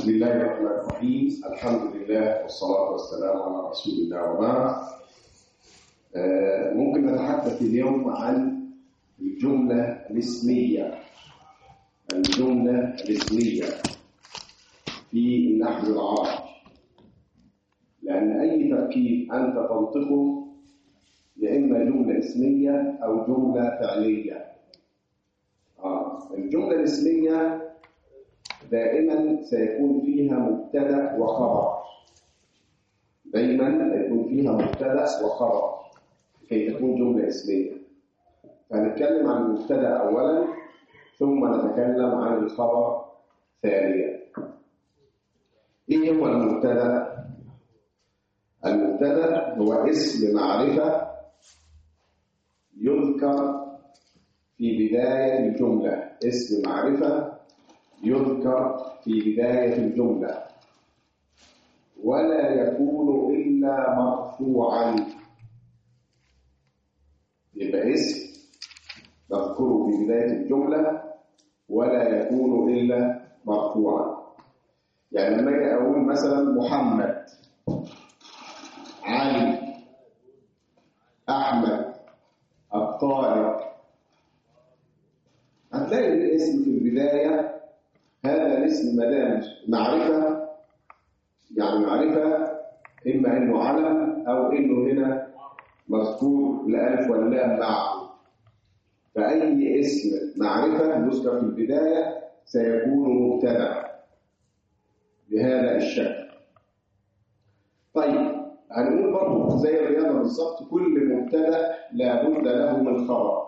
بسم الله الرحمن الرحيم الحمد لله والصلاة والسلام على رسول الله وبعد آه، ممكن نتحدث اليوم عن الجملة الاسمية الجملة الاسمية في النحو العربي لأن أي تركيب أنت تنطقه يا إما جملة اسمية أو جملة فعلية آه. الجملة الاسمية دائما سيكون فيها مبتدا وخبر دايما يكون فيها مبتدا وخبر كي تكون جمله اسميه فنتكلم عن المبتدا اولا ثم نتكلم عن الخبر ثانيا ايه هو المبتدا المبتدا هو اسم معرفه يذكر في بدايه الجمله اسم معرفه يذكر في بداية الجملة ولا يكون إلا مرفوعا يبقى اسم نذكره في بداية الجملة ولا يكون إلا مرفوعا يعني لما أجي أقول مثلا محمد علي أحمد الطارق هتلاقي الاسم في البداية هذا الاسم ما دام معرفة يعني معرفة إما إنه علم أو إنه هنا مذكور الألف واللام معه فأي اسم معرفة يذكر في البداية سيكون مبتدأ بهذا الشكل طيب هنقول برضه زي الرياضة بالظبط كل مبتدأ لابد له من خبر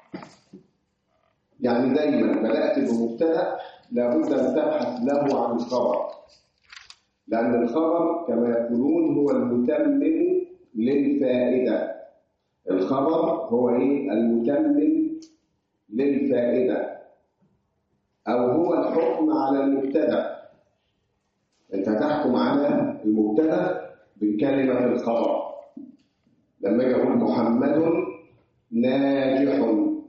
يعني دايما بدأت بمبتدأ لابد أن تبحث له عن الخبر لأن الخبر كما يقولون هو المتمم للفائدة الخبر هو إيه؟ المتمم للفائدة أو هو الحكم على المبتدأ أنت تحكم على المبتدأ بكلمة الخبر لما أجي أقول محمد ناجح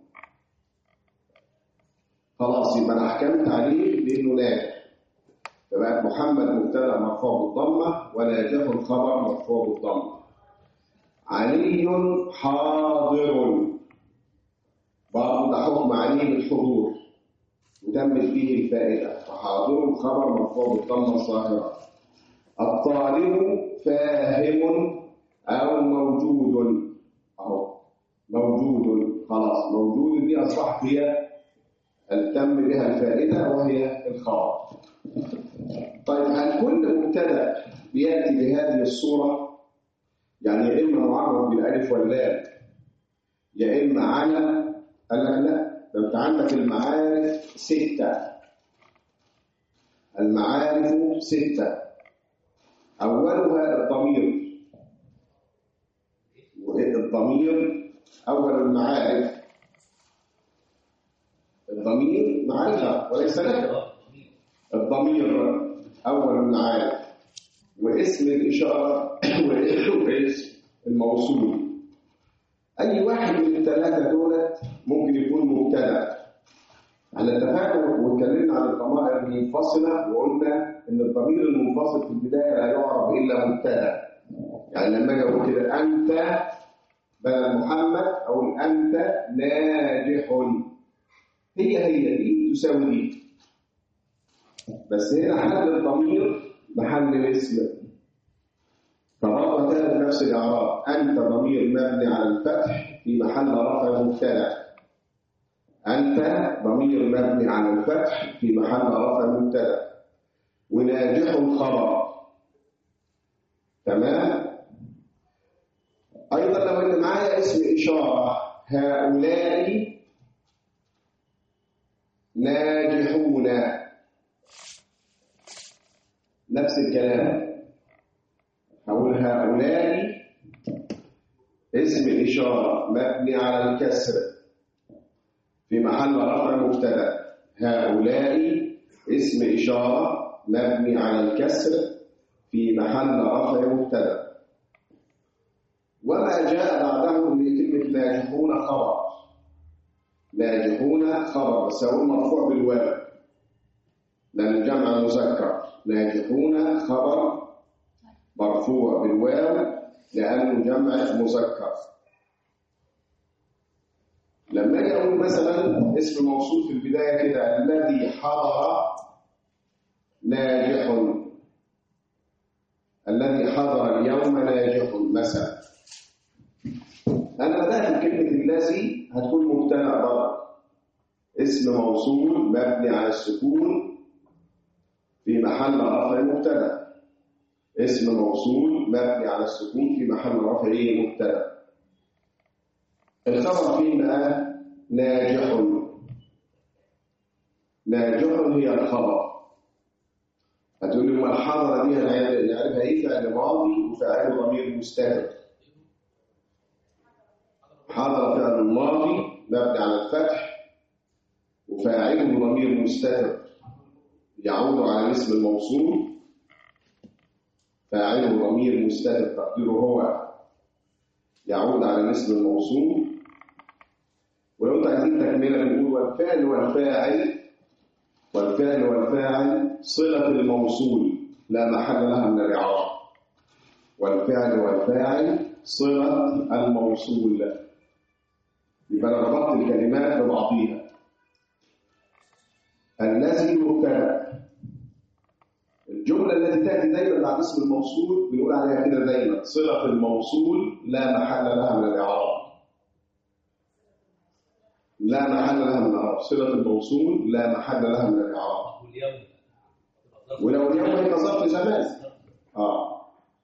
خلاص يبقى انا حكمت عليه بانه ناجح فبقت محمد مبتدا مرفوع بالضمه وناجح الخبر مرفوع بالضمه علي حاضر برضه ده حكم عليه بالحضور وتمت فيه الفائده فحاضر خبر مرفوع بالضمه الظاهره الطالب فاهم او موجود اهو موجود خلاص موجود دي اصبحت هي التم بها الفائدة وهي الخبر طيب هل كل مبتدا بيأتي بهذه الصورة يعني يا إما معرف بالألف واللام يا إما علم قال لك لا ده أنت عندك المعارف ستة المعارف ستة أولها الضمير الضمير أول المعارف الضمير معرفة وليس نكرة الضمير أول المعارف واسم الإشارة واسم الموصول أي واحد من الثلاثة دولت ممكن يكون مبتدأ احنا اتفقنا واتكلمنا عن الضمائر المنفصلة وقلنا إن الضمير المنفصل في البداية لا يعرف إلا مبتدأ يعني لما أجي أقول كده أنت بدل محمد أقول أنت ناجح هي هي دي تساوي دي بس هنا حل الضمير محل الاسم فبرضه هتلاقي نفس الاعراب انت ضمير مبني على الفتح في محل رفع مبتدا انت ضمير مبني على الفتح في محل رفع مبتدا وناجح خبر تمام ايضا لو ان معايا اسم اشاره هؤلاء ناجحون نفس الكلام أقول هؤلاء اسم الإشارة مبني على الكسر في محل رفع مبتدا هؤلاء اسم إشارة مبني على الكسر في محل رفع مبتدا وما جاء بعده لكلمة ناجحون خبر ناجحون خبر بس هو مرفوع بالواو لأن الجمع مذكر ناجحون خبر مرفوع بالواو لأنه جمع مذكر لما اجي اقول مثلا اسم موصول في البدايه كده الذي حضر ناجح الذي حضر اليوم ناجح مثلا انا بدات بكلمه الذي هتكون مبتدا برضه اسم موصول مبني على السكون في محل رفع مبتدا اسم موصول مبني على السكون في محل رفع مبتدا الخبر فين بقى ناجح ناجح هي الخبر هتقول لي ما الحضره دي نعرفها ايه فعل ماضي وفاعله ضمير مستتر حضر فعل ماضي مبني على الفتح وفاعله ضمير مستتر يعود على اسم الموصول فاعله ضمير مستتر تقديره هو يعود على الاسم الموصول ولو انت عايزين تكمله بنقول والفعل والفاعل والفعل والفاعل صلة الموصول لا محل لها من الإعراب والفعل والفاعل صلة الموصول يبقى انا ربطت الكلمات ببعضيها الذي مبتدا الجملة التي تأتي دايما بعد اسم الموصول بنقول عليها كده دايما صلة الموصول لا محل لها من الإعراب لا محل لها من الإعراب صلة الموصول لا محل لها من الإعراب واليوم ولو اليوم هي ظرف زمان اه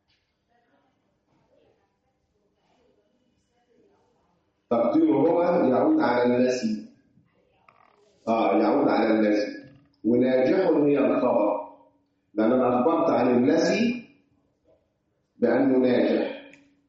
تقديره هو يعود على النسي اه يعود على النسي وناجح هي الخبر لأن أنا أخبرت عن النسي بأنه ناجح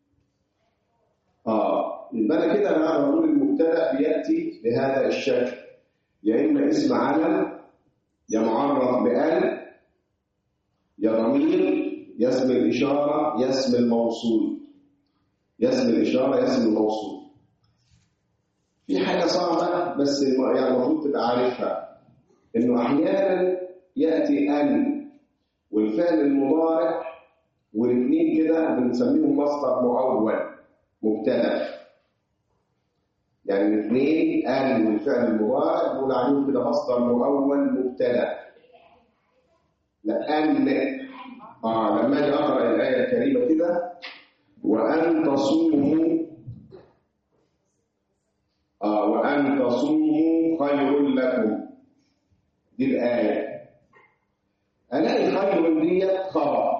اه يبقى أنا كده أنا بقول المبتدأ بيأتي بهذا الشكل يا إما اسم علم يا معرف بأل يا ضمير يا اسم الإشارة يا اسم الموصول يا اسم الإشارة يا اسم الموصول في حاجة صعبة بس الم- يعني المفروض تبقى عارفها إنه أحيانا يأتي أن والفعل المضارع والاثنين كده بنسميهم مصدر مؤول مبتدأ يعني الاثنين أن والفعل المضارع بنقول عليهم كده مصدر مؤول مبتدأ لأن آه لما أجي أقرأ الآية الكريمة كده وأن تصوموا آه وأن تصوموا خير لكم دي الآية ألاقي خير ديت خبر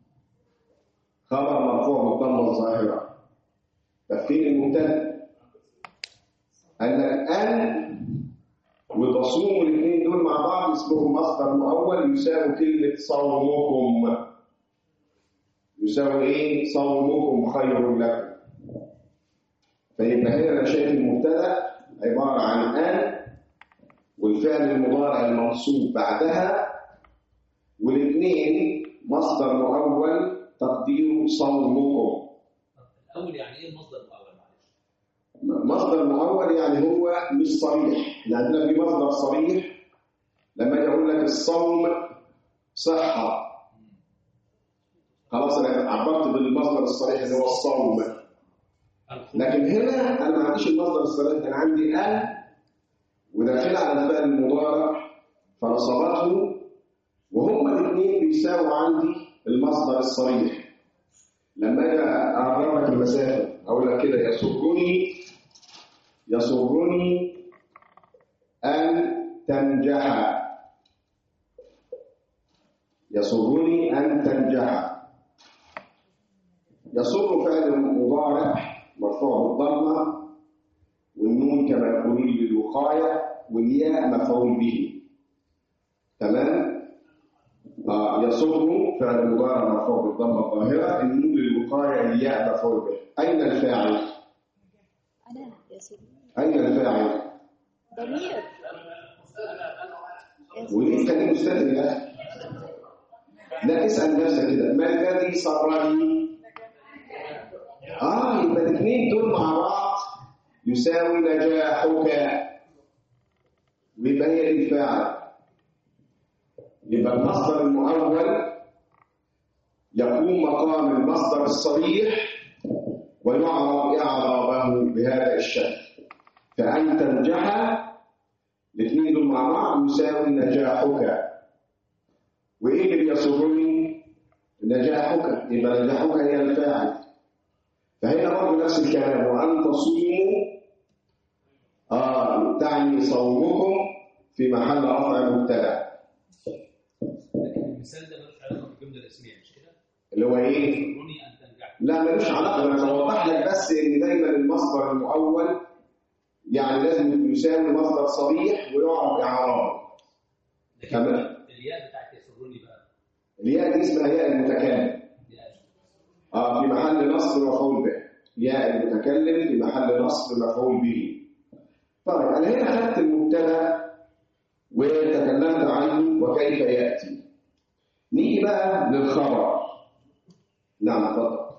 خبر مرفوع بالضمة الظاهرة تفكير المبتدأ أن الآن وتصوموا الاثنين دول مع بعض اسمهم مصدر مؤول يساوي كلمة صومكم يساوي ايه؟ صومكم خير لكم فيبقى هنا انا شايف المبتدا عبارة عن أن والفعل المضارع المنصوب بعدها والاثنين مصدر مؤول تقديره صومكم الاول يعني ايه المصدر الاول معلش مصدر مؤول يعني هو مش صريح احنا عندنا في مصدر صريح لما اجي اقول لك الصوم صحه خلاص انا عبرت بالمصدر الصريح اللي هو الصوم الخروج لكن هنا انا ما عنديش المصدر الصريح انا عندي ان وداخل على الفعل المضارع فنصبته وهما الاثنين بيساووا عندي المصدر الصريح لما اجي اعرف لك المسافه اقول لك كده يسرني يسرني ان تنجح يسرني ان تنجح يسر فعل مضارع مرفوع بالضمه والنون كما يقولون للوقايه والياء مفعول به تمام آه يسر فعل مضارع مرفوع بالضمه الظاهره النون للوقايه الياء مفعول به اين الفاعل أنا يا سيدي اين الفاعل ضمير وليه كان مستتر يا اخي لا اسال نفسك كده ما الذي سرني اه يبقى الاثنين دول مع بعض يساوي نجاحك ويبقى هي دي الفاعل يبقى المصدر المؤول يقوم مقام المصدر الصريح ويعرب إعرابه بهذا الشكل فأن تنجح الاثنين دول مع بعض يساوي نجاحك وإيه اللي بيسرني؟ نجاحك يبقى نجاحك هي الفاعل فهنا برضه نفس الكلام وأن تصوموا آه تعني صومكم في محل رفع مبتدأ لكن المثال ده ملوش علاقه بالجمله الاسميه مش كده؟ اللي هو إيه؟ يسرني ان تنجح لا ملوش علاقة أنا بوضح لك بس إن دايما المصدر المؤول يعني لازم يساوي مصدر صريح ويعرف إعرابه لكن تمام. الياء بتاعت يسرني بقى الياء دي اسمها ياء المتكلم دي أشهر. اه في محل نصب مفعول به ياء المتكلم في محل نصب مفعول به طيب انا هنا خدت المبتدا وتكلمت عنه وكيف ياتي نيجي بقى للخبر نعم اتفضل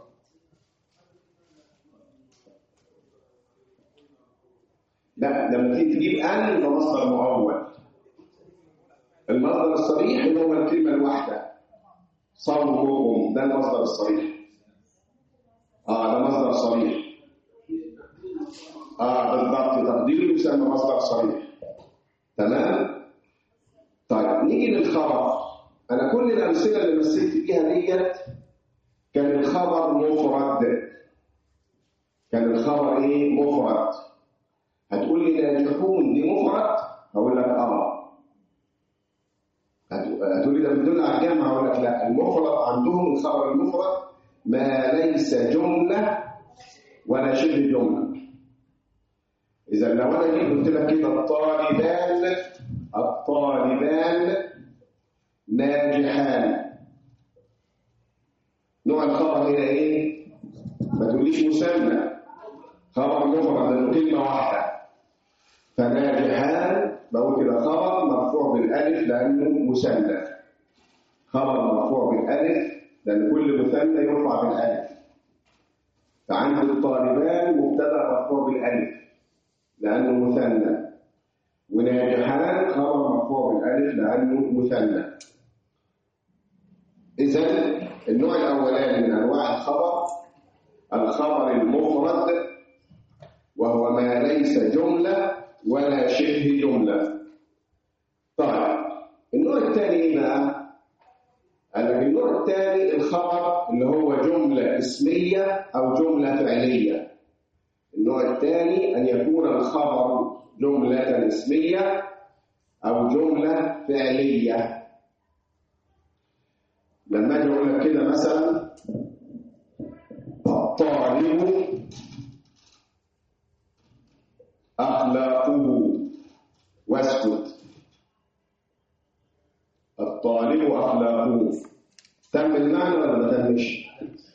لا لما تيجي تجيب ان يبقى مصدر مؤول المصدر الصريح اللي هو الكلمه الواحده صومكم ده المصدر الصريح اه ده مصدر صريح اه بالضبط تقديره يسمى مصدر صريح تمام طيب نيجي للخبر انا كل الامثله اللي مثلت فيها ديت كان الخبر مفرد كان الخبر ايه مفرد هتقول لي ناجحون دي مفرد هقول لك اه هت- هتقول لي ده بتدل على الجمع هقول لك لا المفرد عندهم الخبر المفرد ما ليس جمله ولا شبه جمله اذا لو انا جيت قلت لك كده الطالبان الطالبان ناجحان نوع الخبر هنا ايه ما تقوليش مثنى خبر مفرد لانه كلمه واحده فناجحان بقول كده خبر مرفوع بالالف لانه مثنى خبر مرفوع بالالف لان كل مثنى يرفع بالالف فعند الطالبان مبتدا مرفوع بالالف لانه مثنى وناجحان خبر مرفوع بالالف لانه مثنى اذا النوع الاولاني من انواع الخبر الخبر المفرد وهو ما ليس جملة ولا شبه جملة طيب النوع الثاني ايه بقى؟ قال لك النوع الثاني الخبر اللي هو جملة اسمية أو جملة فعلية النوع الثاني أن يكون الخبر جملة اسمية أو جملة فعلية لما أجي أقول لك كده مثلا الطالب أخلاقه واسكت الطالب أخلاقه تم المعنى ولا ما تمش؟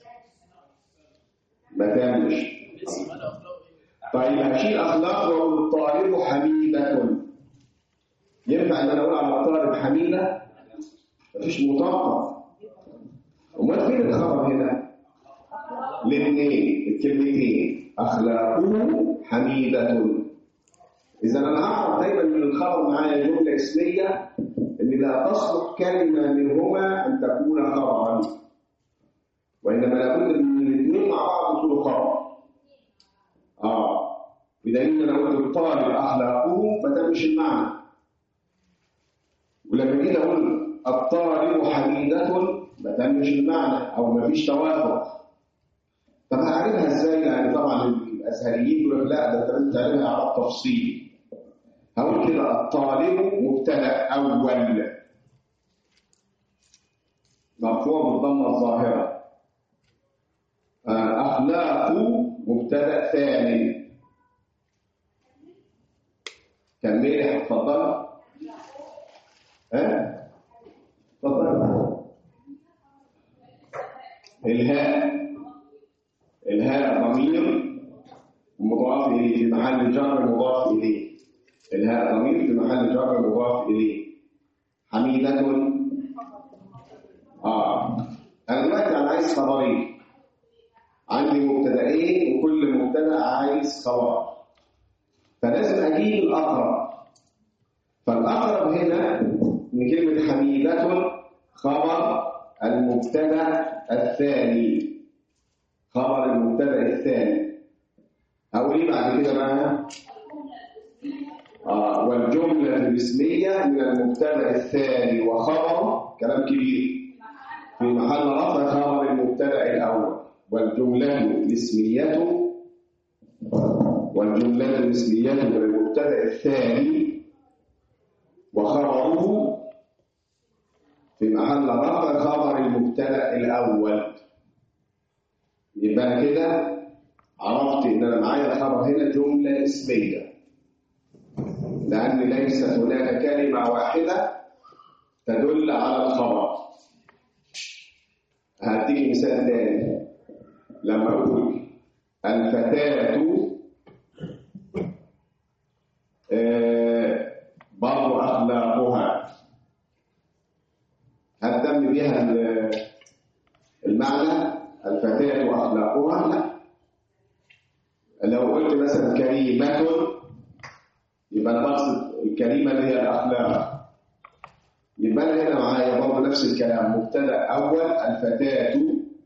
ما تمش طيب هشيل أخلاق وأقول الطالب حميدة ينفع إن أنا أقول على الطالب حميدة؟ مفيش مطابقة أمال فين الخبر هنا؟ الاثنين الكلمتين أخلاقه حميدة إذا أنا أعرف دايما من الخبر معايا جملة اسمية إن لا تصلح كلمة منهما أن تكون خبرا وإنما لابد من الاثنين مع بعض يكونوا خبر آه بدليل أنا قلت الطالب أخلاقه ما تمش المعنى ولما جيت أقول الطالب حميدة ما تمش المعنى أو ما فيش توافق طب هعرفها ازاي يعني طبعا الازهريين يقول لك لا ده انت لازم تعرفها اعراب تفصيلي هقول كده الطالب مبتدا اول مرفوع بالضمه الظاهره آه، اخلاق مبتدا ثاني كملي اتفضل ها اتفضل الهاء الهاء ضمير مضاف إليه في محل جر مضاف إليه الهاء ضمير في محل جر مضاف إليه حميدة آه أنا دلوقتي أنا عايز خبرين عندي مبتدأين وكل مبتدأ عايز خبر فلازم أجيب الأقرب فالأقرب هنا من كلمة حميدة ليلة خبر المبتدا الثاني خبر المبتدا الثاني هقول ايه بعد كده بقى آه والجملة الاسمية من المبتدا الثاني وخبر كلام كبير في محل رفع خبر المبتدا الاول والجملة الاسمية والجملة الاسمية من المبتدا الثاني وخبره في محل رفع خبر المبتدا الاول يبقى أنا كده عرفت ان انا معايا الخبر هنا جمله اسميه لان ليست هناك كلمه واحده تدل على الخبر هديك مثال تاني لما اقول الفتاه آه، بر اخلاقها هل تم بها ال- المعنى الفتاة أخلاقها لا لو قلت مثلا كريمة يبقى أنا بقصد الكريمة اللي هي الأخلاق يبقى أنا هنا معايا برضه نفس الكلام مبتدأ أول الفتاة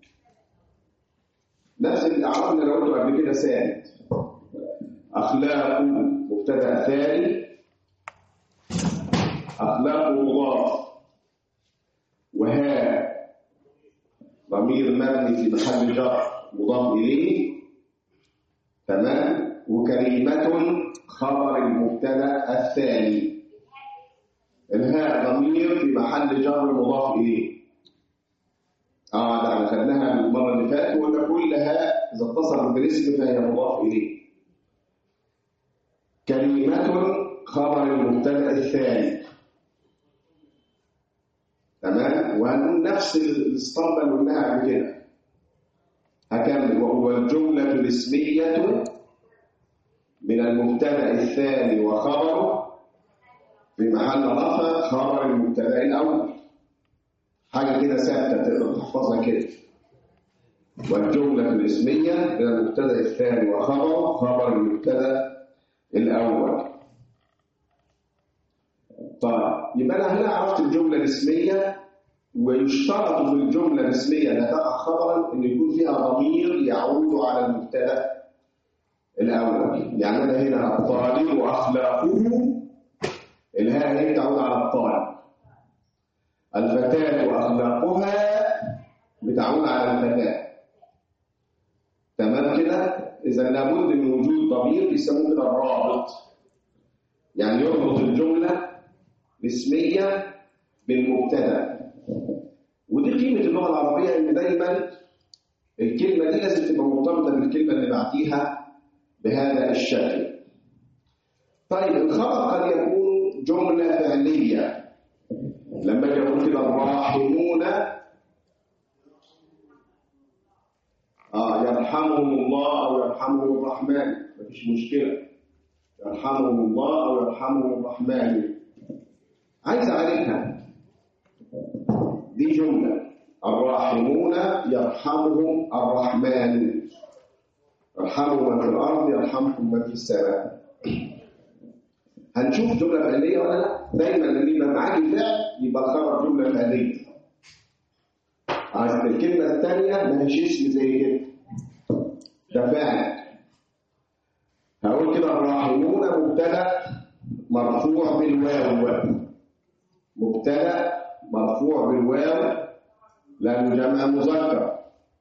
نفس الإعراب اللي أنا قلته قبل كده ثابت أخلاق مبتدأ ثاني أخلاق مضاف وها ضمير مبني في محل جر مضاف إليه تمام وكريمة خبر المبتدا الثاني الهاء ضمير في محل جر مضاف إليه اه ده احنا خدناها المره اللي فاتت وقلنا كل هاء اذا اتصلت بالاسم فهي مضاف اليه كلمة خبر المبتدا الثاني تمام وهنقول نفس الاسطمبة اللي قلناها قبل كده هكمل وهو الجملة الاسمية من المبتدا الثاني وخبره في محل رفع خبر المبتدا الأول حاجة كده ثابتة تقدر تحفظها كده والجملة الاسمية من المبتدا الثاني وخبره خبر المبتدا الأول طيب يبقى انا هنا عرفت الجمله الاسميه ويشترط في الجمله الاسميه انها تقع خبرا ان يكون فيها ضمير يعود على المبتدا الاول يعني انا هنا الطالب اخلاقه الهاء هي تعود على الطالب الفتاه اخلاقها بتعود على الفتاه تمام كده اذا لابد من وجود ضمير بيسموه كده الرابط يعني يربط الجمله الاسمية بالمبتدا ودي قيمة اللغة العربية إن دايما الكلمة دي لازم تبقى مرتبطة بالكلمة اللي بعديها بهذا الشكل طيب الخبر قد يكون جملة فعلية لما اجي اقول كده الراحمون اه يرحمهم الله او يرحمهم الرحمن مفيش مشكلة يرحمهم الله او يرحمهم الرحمن عايز أعرفها دي جملة الراحمون يرحمهم الرحمن ارحموا من في الأرض يرحمكم من في السماء هنشوف جملة فعلية ولا لا دايما لما يبقى معاك فعل يبقى الخبر جملة فعلية عايز الكلمة الثانية ما هيش اسم زي كده ده فعل هقول كده الراحمون مبتدأ مرفوع بالواو مبتدا مرفوع بالواو لانه جمع مذكر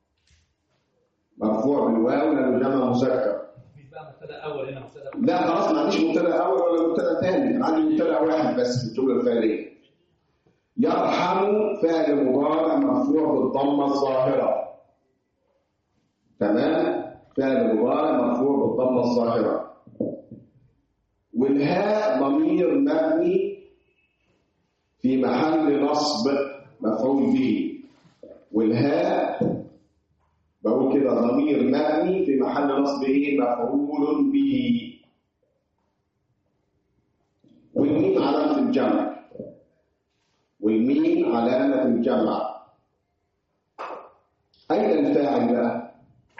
مرفوع بالواو لانه جمع مذكر مش بقى مبتدا اول هنا مبتدا لا خلاص ما عنديش مبتدا اول ولا مبتدا ثاني انا عندي مبتدا واحد بس في الجمله الفعليه يرحم فعل مضارع مرفوع بالضمه الظاهره تمام فعل مضارع مرفوع بالضمه الظاهره والهاء ضمير مبني في محل نصب مفعول به والهاء بقول كده ضمير مبني في محل نصب ايه مفعول به والميم علامة الجمع والميم علامة الجمع أين الفاعل بقى؟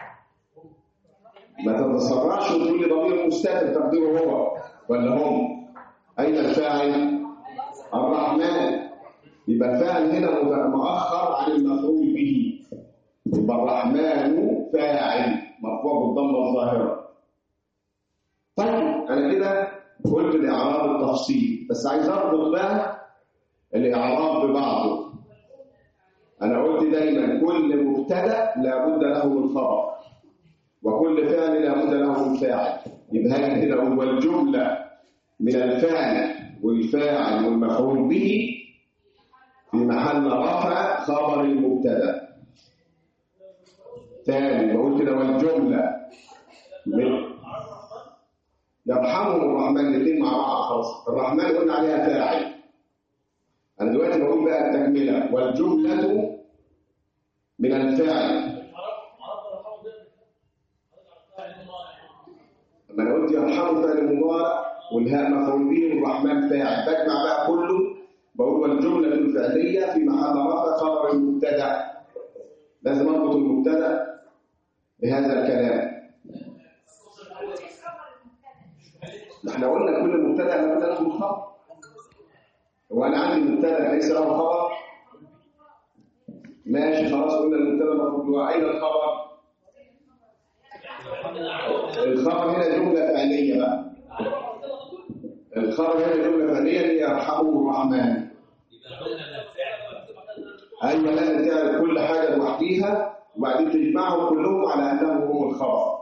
ما تتسرعش وتقول لي ضمير مستتر تقديره هو ولا هم أين الفاعل؟ الرحمن يبقى الفاعل هنا مؤخر عن المفعول به يبقى الرحمن فاعل مرفوع بالضمه الظاهره طيب انا كده قلت الاعراب التفصيل بس عايز اربط بقى الاعراب ببعضه انا قلت دايما كل مبتدا لابد له من خبر وكل فعل لابد له من فاعل يبقى هنا كده هو الجمله من الفعل والفاعل والمفعول به في محل رفع خبر المبتدا ثاني بقول كده والجمله من يرحمهم الرحمن الاثنين مع بعض خلاص الرحمن قلنا عليها فاعل انا دلوقتي بقول بقى التكمله والجمله من الفعل لما انا قلت يرحمه فعل مضارع والهاء مفعول به والرحمن فاعل بجمع بقى كله بقول والجمله الفعليه في محل رفع خبر المبتدا لازم اربط المبتدا بهذا الكلام ما احنا قلنا كل مبتدا لابد له من خبر هو انا عندي مبتدا ليس له خبر ماشي خلاص قلنا المبتدا المفروض هو اين الخبر الخبر هنا جمله فعليه بقى الخبر هنا جمله فعليه هي يرحمه الرحمن يبقى قلنا ان الفعل ايوه لازم تعرف كل حاجه لوحديها وبعدين تجمعهم كلهم على انهم هم الخبر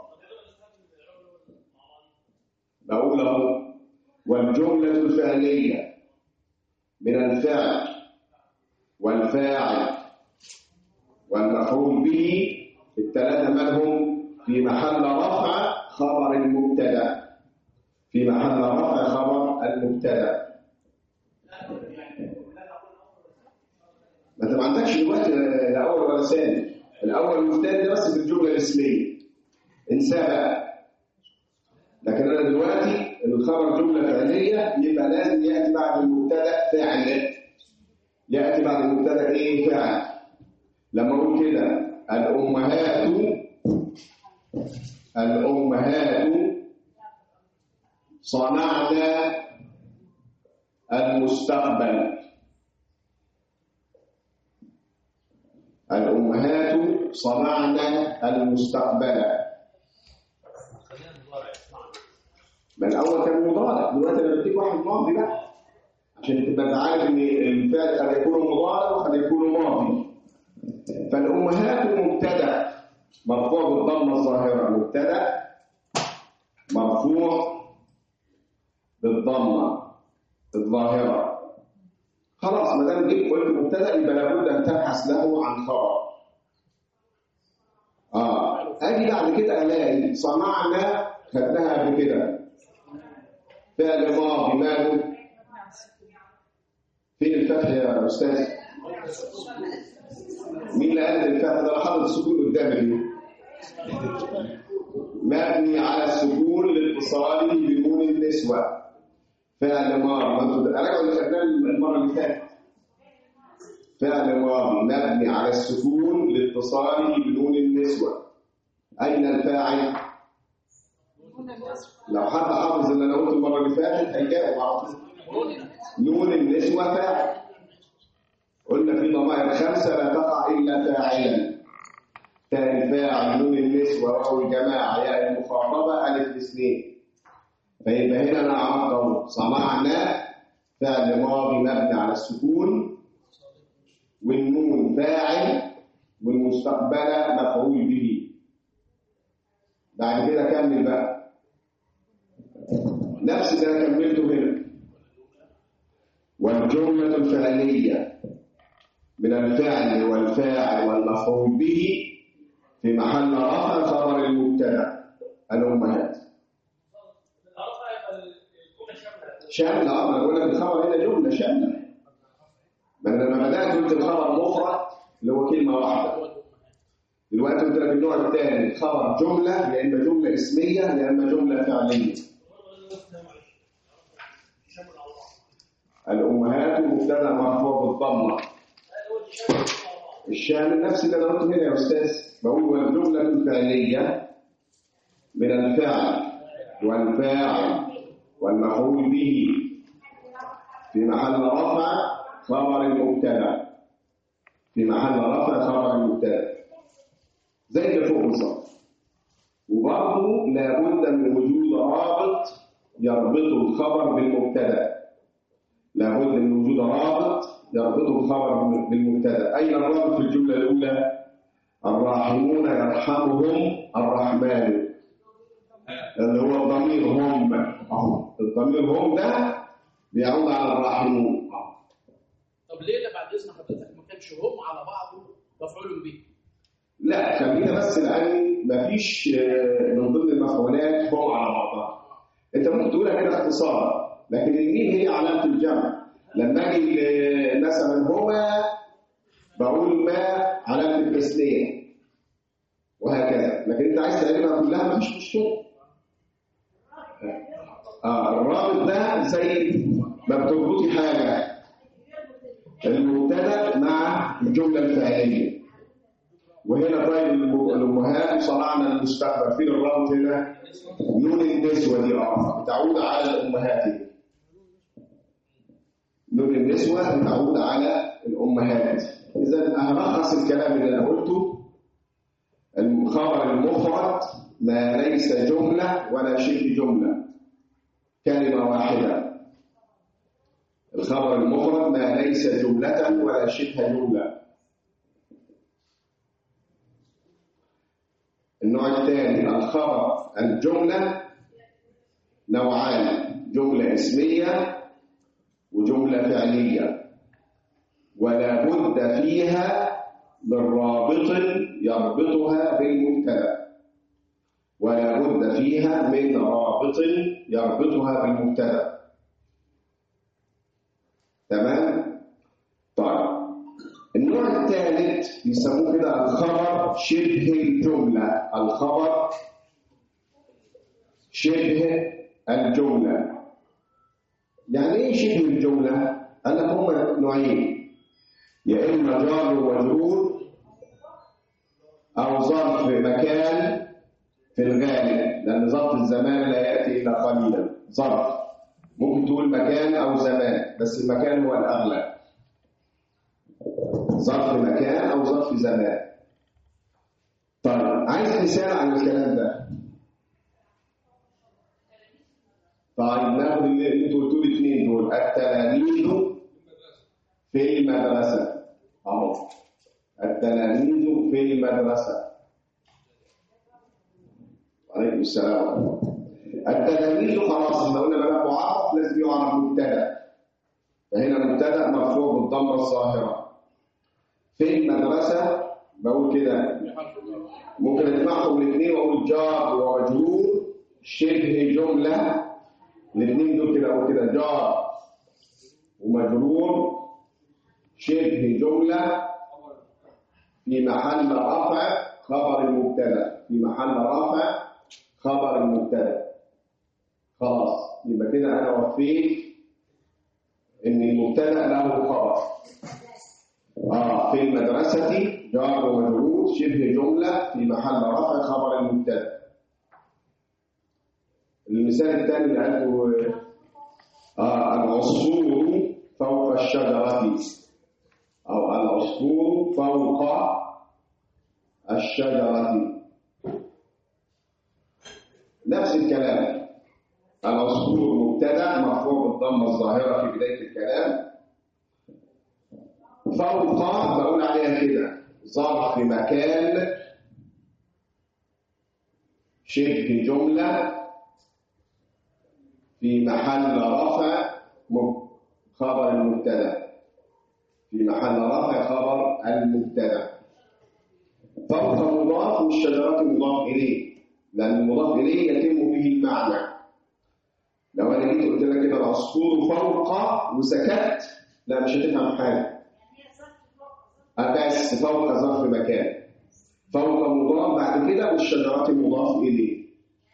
بقول له والجمله الفعليه من الفعل والفاعل والمفعول به الثلاثه منهم في محل رفع خبر المبتدا في محل رفع خبر المبتدا ما انت ما عندكش دلوقتي لا اول ولا ثاني الاول والثاني ده بس في الجمله الاسميه انساه بقى لكن انا دلوقتي الخبر جمله فعليه يبقى لازم ياتي بعد المبتدا فعل ياتي بعد المبتدا ايه فعل لما اقول كده الامهات الامهات صنعنا المستقبل الأمهات صنعنا المستقبل خلينا نضارع من الأول كان مضارع دلوقتي أنا بديك واحد ماضي بقى عشان تبقى أنت عارف إن الفعل قد يكون مضارع وقد يكون ماضي فالأمهات مبتدأ مرفوع بالضمة الظاهرة مبتدأ مرفوع بالضمة الظاهرة خلاص ما دام جيت قلت مبتدا يبقى لابد ان تبحث له عن خبر اه اجي بعد كده الاقي صنعنا خدناها قبل كده فعل ماضي ماله فين الفتح يا استاذ مين اللي قال الفتح ده انا حاطط السكون قدامي دي مبني على السكون لاتصاله بنون النسوه فعل ماضي ما انتوا انا اللي خدناه المره اللي فاتت فعل ماضي مبني على السكون لاتصاله بنون النسوه اين الفاعل لو حد حافظ اللي انا قلته المره اللي فاتت هيجاوب على طول نون النسوه فاعل قلنا في ضمائر خمسه لا تقع الا فاعلا تاء الفاعل نون النسوه واو الجماعه ياء المخاطبه الف الاثنين فيبقى هنا انا عرفت صنعنا فعل ماضي مبني على السكون والنون فاعل والمستقبل مفعول به بعد كده كمل بقى نفس اللي انا كملته هنا والجملة الفعلية من الفعل والفاعل والمفعول به في محل رفع خبر المبتدا الأمهات شاملة اه انا بقول لك الخبر هنا جملة شاملة ما انا لما بدأت قلت الخبر مفرد اللي هو كلمة واحدة دلوقتي قلت لك النوع الثاني الخبر جملة يا إما جملة اسمية يا إما جملة فعلية الأمهات مبتدأ مرفوع بالضمة الشامل نفس اللي أنا قلته هنا يا أستاذ بقول والجملة الفعلية من الفعل والفاعل والمفعول به في محل رفع خبر المبتدا في محل رفع خبر المبتدا زي اللي فوق بالظبط وبرضه لابد من وجود رابط يربط الخبر بالمبتدا لابد من وجود رابط يربط الخبر بالمبتدا اين الرابط في الجمله الاولى الراحمون يرحمهم الرحمن اللي هو الضمير هم اهو الضمير هم ده بيعود على الراحمون طب ليه بعد اذن حضرتك ما كانش هم على بعضه مفعول به؟ لا خلينا بس لان مفيش آه، من ضمن المفعولات هم على بعضها انت ممكن تقولها كده اختصار لكن الميم هي علامه الجمع لما اجي ل- مثلا هما بقول ما علامه التثنيه وهكذا لكن انت عايز تعملها كلها مفيش مشكله اه الرابط ده زي ما بتربطي حاجه المبتدا مع الجمله الفعليه وهنا طيب الم- الامهات صنعنا المستقبل فين الرابط هنا نون النسوه دي اه بتعود على الامهات نون النسوه بتعود على الامهات اذا هلخص الكلام اللي انا قلته الخبر المفرد ما ليس جمله ولا شبه جمله كلمه واحده الخبر المفرد ما ليس جمله ولا شبه جمله النوع الثاني الخبر الجملة نوعان جملة اسمية وجملة فعلية ولا بد فيها من رابط يربطها بالمبتدا ولا بد فيها من رابط يربطها بالمبتدا تمام طيب النوع الثالث يسموه كده الخبر شبه الجملة الخبر شبه الجملة يعني ايه شبه الجملة؟ قال لك هما نوعين يا اما جار ومجرور او ظرف مكان في الغالب لان ظرف الزمان لا ياتي الا قليلا ظرف ممكن تقول مكان او زمان بس المكان هو الاغلب ظرف مكان او ظرف زمان طيب عايز مثال عن الكلام ده طيب ناخد اللي انتوا قلتوا لي الاثنين دول التلاميذ في المدرسه اهو التلاميذ في المدرسه عليكم السلام التلاميذ خلاص احنا قلنا بقى معرف لازم يعرف مبتدا فهنا مبتدا مرفوع بالضمه الظاهره في المدرسه بقول كده ممكن اجمعهم الاثنين واقول جار ومجرور شبه جمله الاثنين دول كده اقول كده جار ومجرور شبه جمله في محل رفع خبر المبتدا في محل رفع خبر المبتدا خلاص يبقى كده انا وفيت ان المبتدا له خبر اه في المدرسه جار ومجرور شبه جمله في محل رفع خبر المبتدا المثال الثاني اللي قاله آه العصفور فوق الشجره او العصفور فوق الشجره نفس الكلام العصفور مبتدا مرفوع بالضمه الظاهره في بدايه الكلام فوق بقول عليها كده ظرف مكان شبه جمله في محل رفع مب- خبر المبتدا في محل رفع خبر المبتدا فوق مضاف والشجرات مضاف اليه لان المضاف اليه يتم به المعنى لو انا جيت قلت لك كده العصفور فوق وسكت لا مش هتفهم حاجه بس فوق ظرف مكان فوق مضاف بعد كده والشجرات مضاف اليه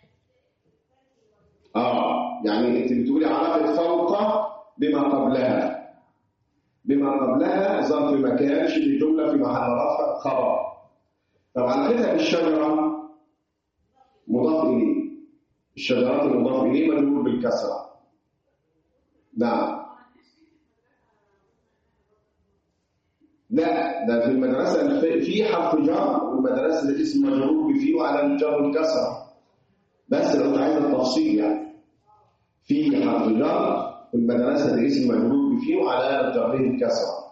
اه يعني انت بتقولي علاقه فوق بما قبلها بما قبلها ظرف مكان شبه جمله في محل رفع خبر طب علاقتها بالشجره مضاف اليه الشجرات المضاف اليه مجرور بالكسره نعم لا ده في المدرسة الف- في حرف جر والمدرسة الاسم مجرور بفيه وعلى الجر الكسرة بس لو انت عايز التفصيل يعني في حرف جر والمدرسة الاسم مجرور بفيه وعلى جره الكسرة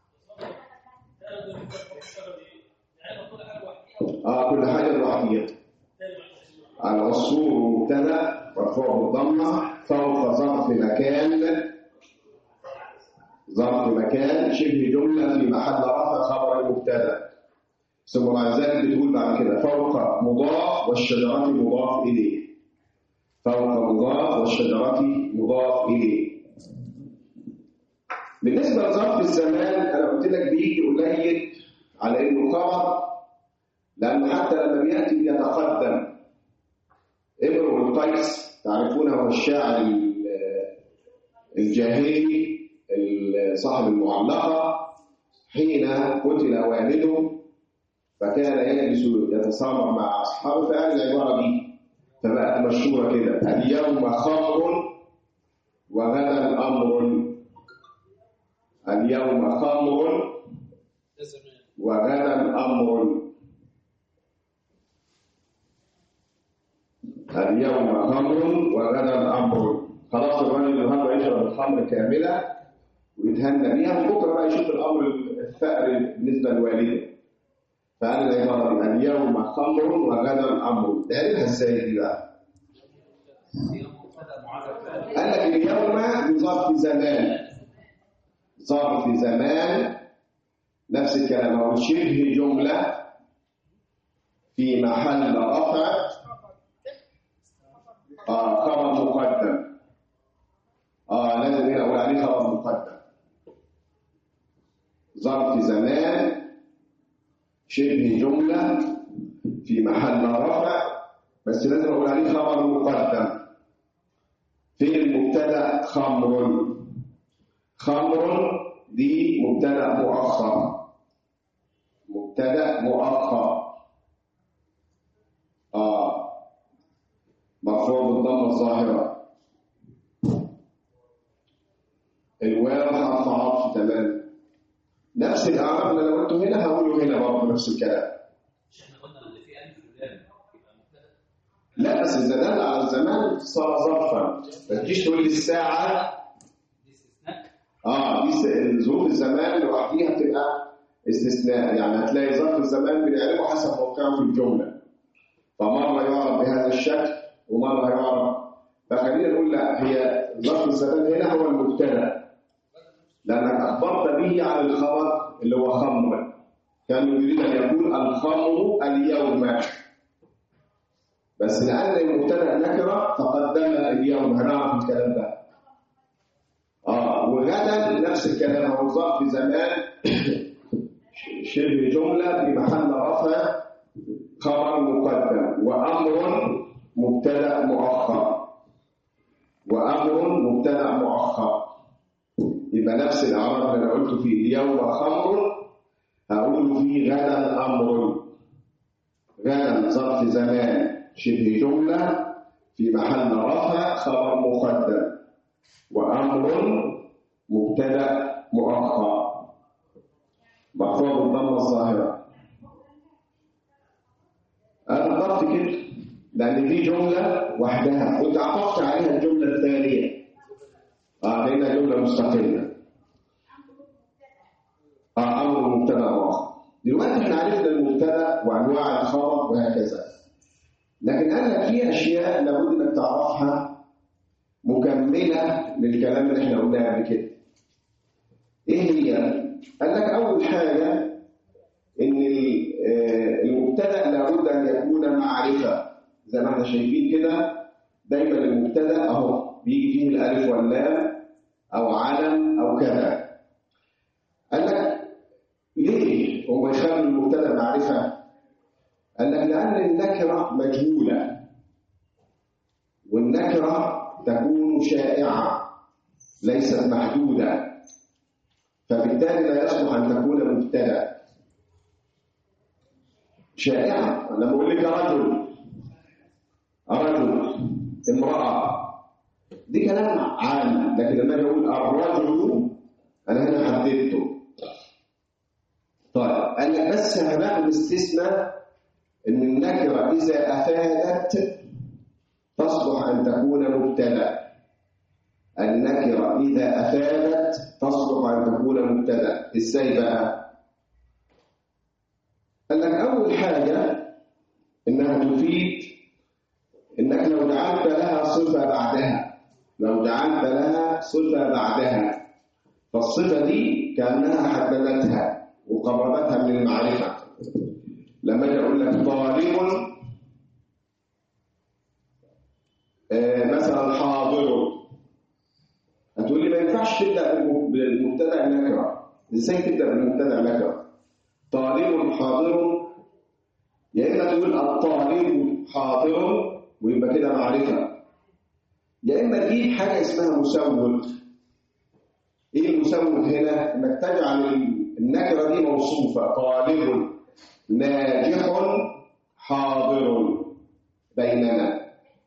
اه كل حاجة لوحديها العصفور مبتدا مرفوع بالضمه فوق ظرف مكان ظرف مكان شبه جمله في محل رفع خبر المبتدا ثم مع ذلك بتقول بعد كده فوق مضاف والشجره مضاف اليه فوق مضاف والشجره مضاف اليه بالنسبه لظرف الزمان انا قلت لك بيجي قليل على انه خبر لانه حتى لما بياتي بيتقدم امرؤ القيس تعرفونه هو الشاعر ال- الجاهلي ال- صاحب المعلقة حين قتل والده فكان يجلس يتصارع مع أصحابه فقال العبارة دي فبقت مشهورة كده اليوم خمر وغدا أمر اليوم خمر ده زمان وغدا أمر اليوم خمر وغدا أمر خلاص الراجل النهارده يشرب الخمر كاملة ويتهنى بيها بكرة بقى يشوف الأمر الثأر بالنسبة لوالده فقال العبارة دي اليوم خمر وغدا أمر تعرفها ازاي دي بقى؟ قال لك اليوم بظرف زمان ظرف زمان نفس الكلام هو شبه جملة في محل رفع آه خبر مقدم آه لازم هنا أقول عليه خبر مقدم ظرف زمان شبه جملة في محل رفع بس لازم أقول عليه خبر مقدم فين المبتدأ خمر خمر دي مبتدأ مؤخر مبتدأ مؤخر آه مرفوع بالضمة الظاهرة الواو حرف عطف تمام نفس الإعراب اللي أنا قلته هنا هقوله هنا برضه نفس الكلام احنا قلنا اللي فيه الف ولام يبقى مبتدا لا بس إذا دل على الزمان صار ظرفا ما تجيش تقول لي الساعة دي استثناء اه دي س- ظروف الزمان لوحديها بتبقى استثناء يعني هتلاقي ظرف الزمان بنعرفه حسب موقعه في الجمله فمره يعرف بهذا الشكل ومره يعرف فخلينا نقول لا هي ظرف الزمان هنا هو المبتدا لانك اخبرت به عن الخبر اللي هو خمر كان يريد ان يقول الخمر اليوم بس لان المبتدا نكره تقدم اليوم هنعرف الكلام ده اه وغدا نفس الكلام هو ظرف زمان شبه جمله في محل رفع خبر مقدم وامر مبتدا مؤخر وامر مبتدا مؤخر يبقى نفس الاعراب اللي انا قلته في اليوم خمر هقول فيه غدا امر غدا ظرف زمان شبه جمله في محل رفع خبر مقدم وأمر مبتدأ مؤخر مرفوع بالضمة الظاهرة أنا ضفت كده لأن دي جملة وحدها وأنت عطفت عليها الجملة الثانية آه لأنها جملة مستقلة آه أمر مبتدأ مؤخر دلوقتي احنا عرفنا المبتدأ وأنواع الخبر وهكذا لكن أنا في أشياء لابد إنك تعرفها مكملة للكلام اللي احنا قلناه قبل كده. ايه هي؟ قال لك أول حاجة إن ال- آه، المبتدأ لابد أن يكون معرفة زي ما احنا شايفين كده دايما المبتدأ أهو بيجي فيه الألف واللام أو علم أو كذا. قال لك ليه هو يخلي المبتدأ معرفة؟ قال لك لأن النكرة مجهولة والنكرة تكون شائعة ليست محدودة فبالتالي لا يصلح أن تكون مبتدأ شائعة أنا بقول لك رجل رجل امرأة دي كلام عام لكن لما أجي أقول الرجل أنا هنا حددته بس هناخد استثناء ان النكره اذا افادت تصلح ان تكون مبتدا النكره اذا افادت تصلح ان تكون مبتدا ازاي بقى قال لك اول حاجه انها تفيد انك لو جعلت لها صفه بعدها لو جعلت لها صفه بعدها فالصفه دي كانها حددتها وقربتها من المعرفه لما اجي اقول لك طالب آه، مثلا حاضر هتقول لي ما ينفعش تبدا بالم- بالمبتدا النكره ازاي تبدا بالمبتدا النكره طالب حاضر يا اما تقول الطالب حاضر ويبقى كده معرفه يا اما تجيب حاجه اسمها مسود ايه المسود هنا انك تجعل النكره دي موصوفه طالب ناجح حاضر بيننا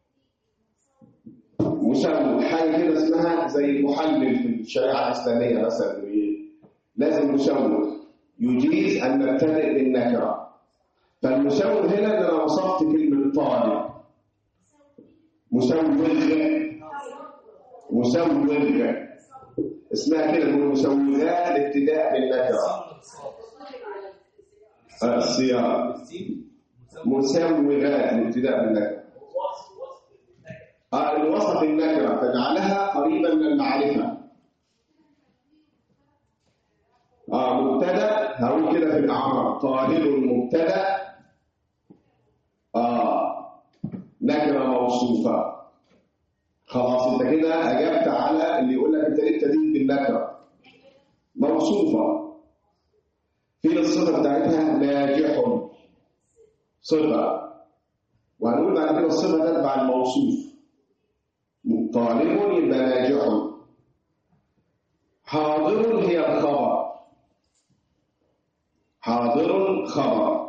مسود حاجه كده اسمها زي محلل في الشريعه الاسلاميه مثلا لازم مسود يجيز ان نبتدئ بالنكره فالمسوغ هنا ان انا وصفت كلمه طالب مسوغ مسوغ اسمها كده من مسوغات الابتداء بالنكره آه، الصيام مسوغات الابتداء بالنكره آه الوصف النكره تجعلها قريبا من المعرفه اه مبتدا هقول كده في الاعراب طالب مبتدا اه نكره موصوفه خلاص انت كده اجبت على اللي يقول لك انت ليه ابتديت بالنكره موصوفه فين الصفه بتاعتها ناجح صفه وهنقول بعد كده الصفه تتبع الموصوف طالب يبقى ناجح حاضر هي الخبر حاضر خبر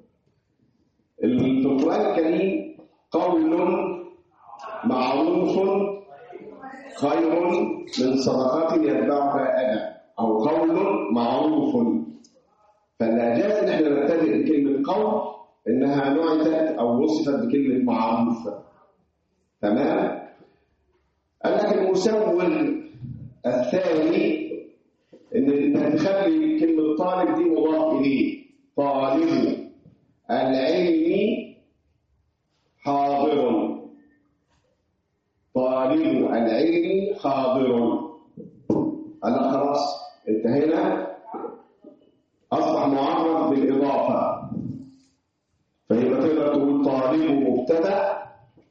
القرآن الكريم قول معروف خير من صدقة يتبعها أذى أو قول معروف فالإعجاز إن احنا نبتدئ بكلمة قول إنها نعتت أو وصفت بكلمة معروف تمام؟ قال لك المسوغ الثاني ان انت تخلي كلمه طالب دي مضاف اليه طالب العلم حاضر طالب العلم حاضر قال لك خلاص انت هنا اصبح معرف بالاضافه فيبقى تقدر تقول طالب مبتدا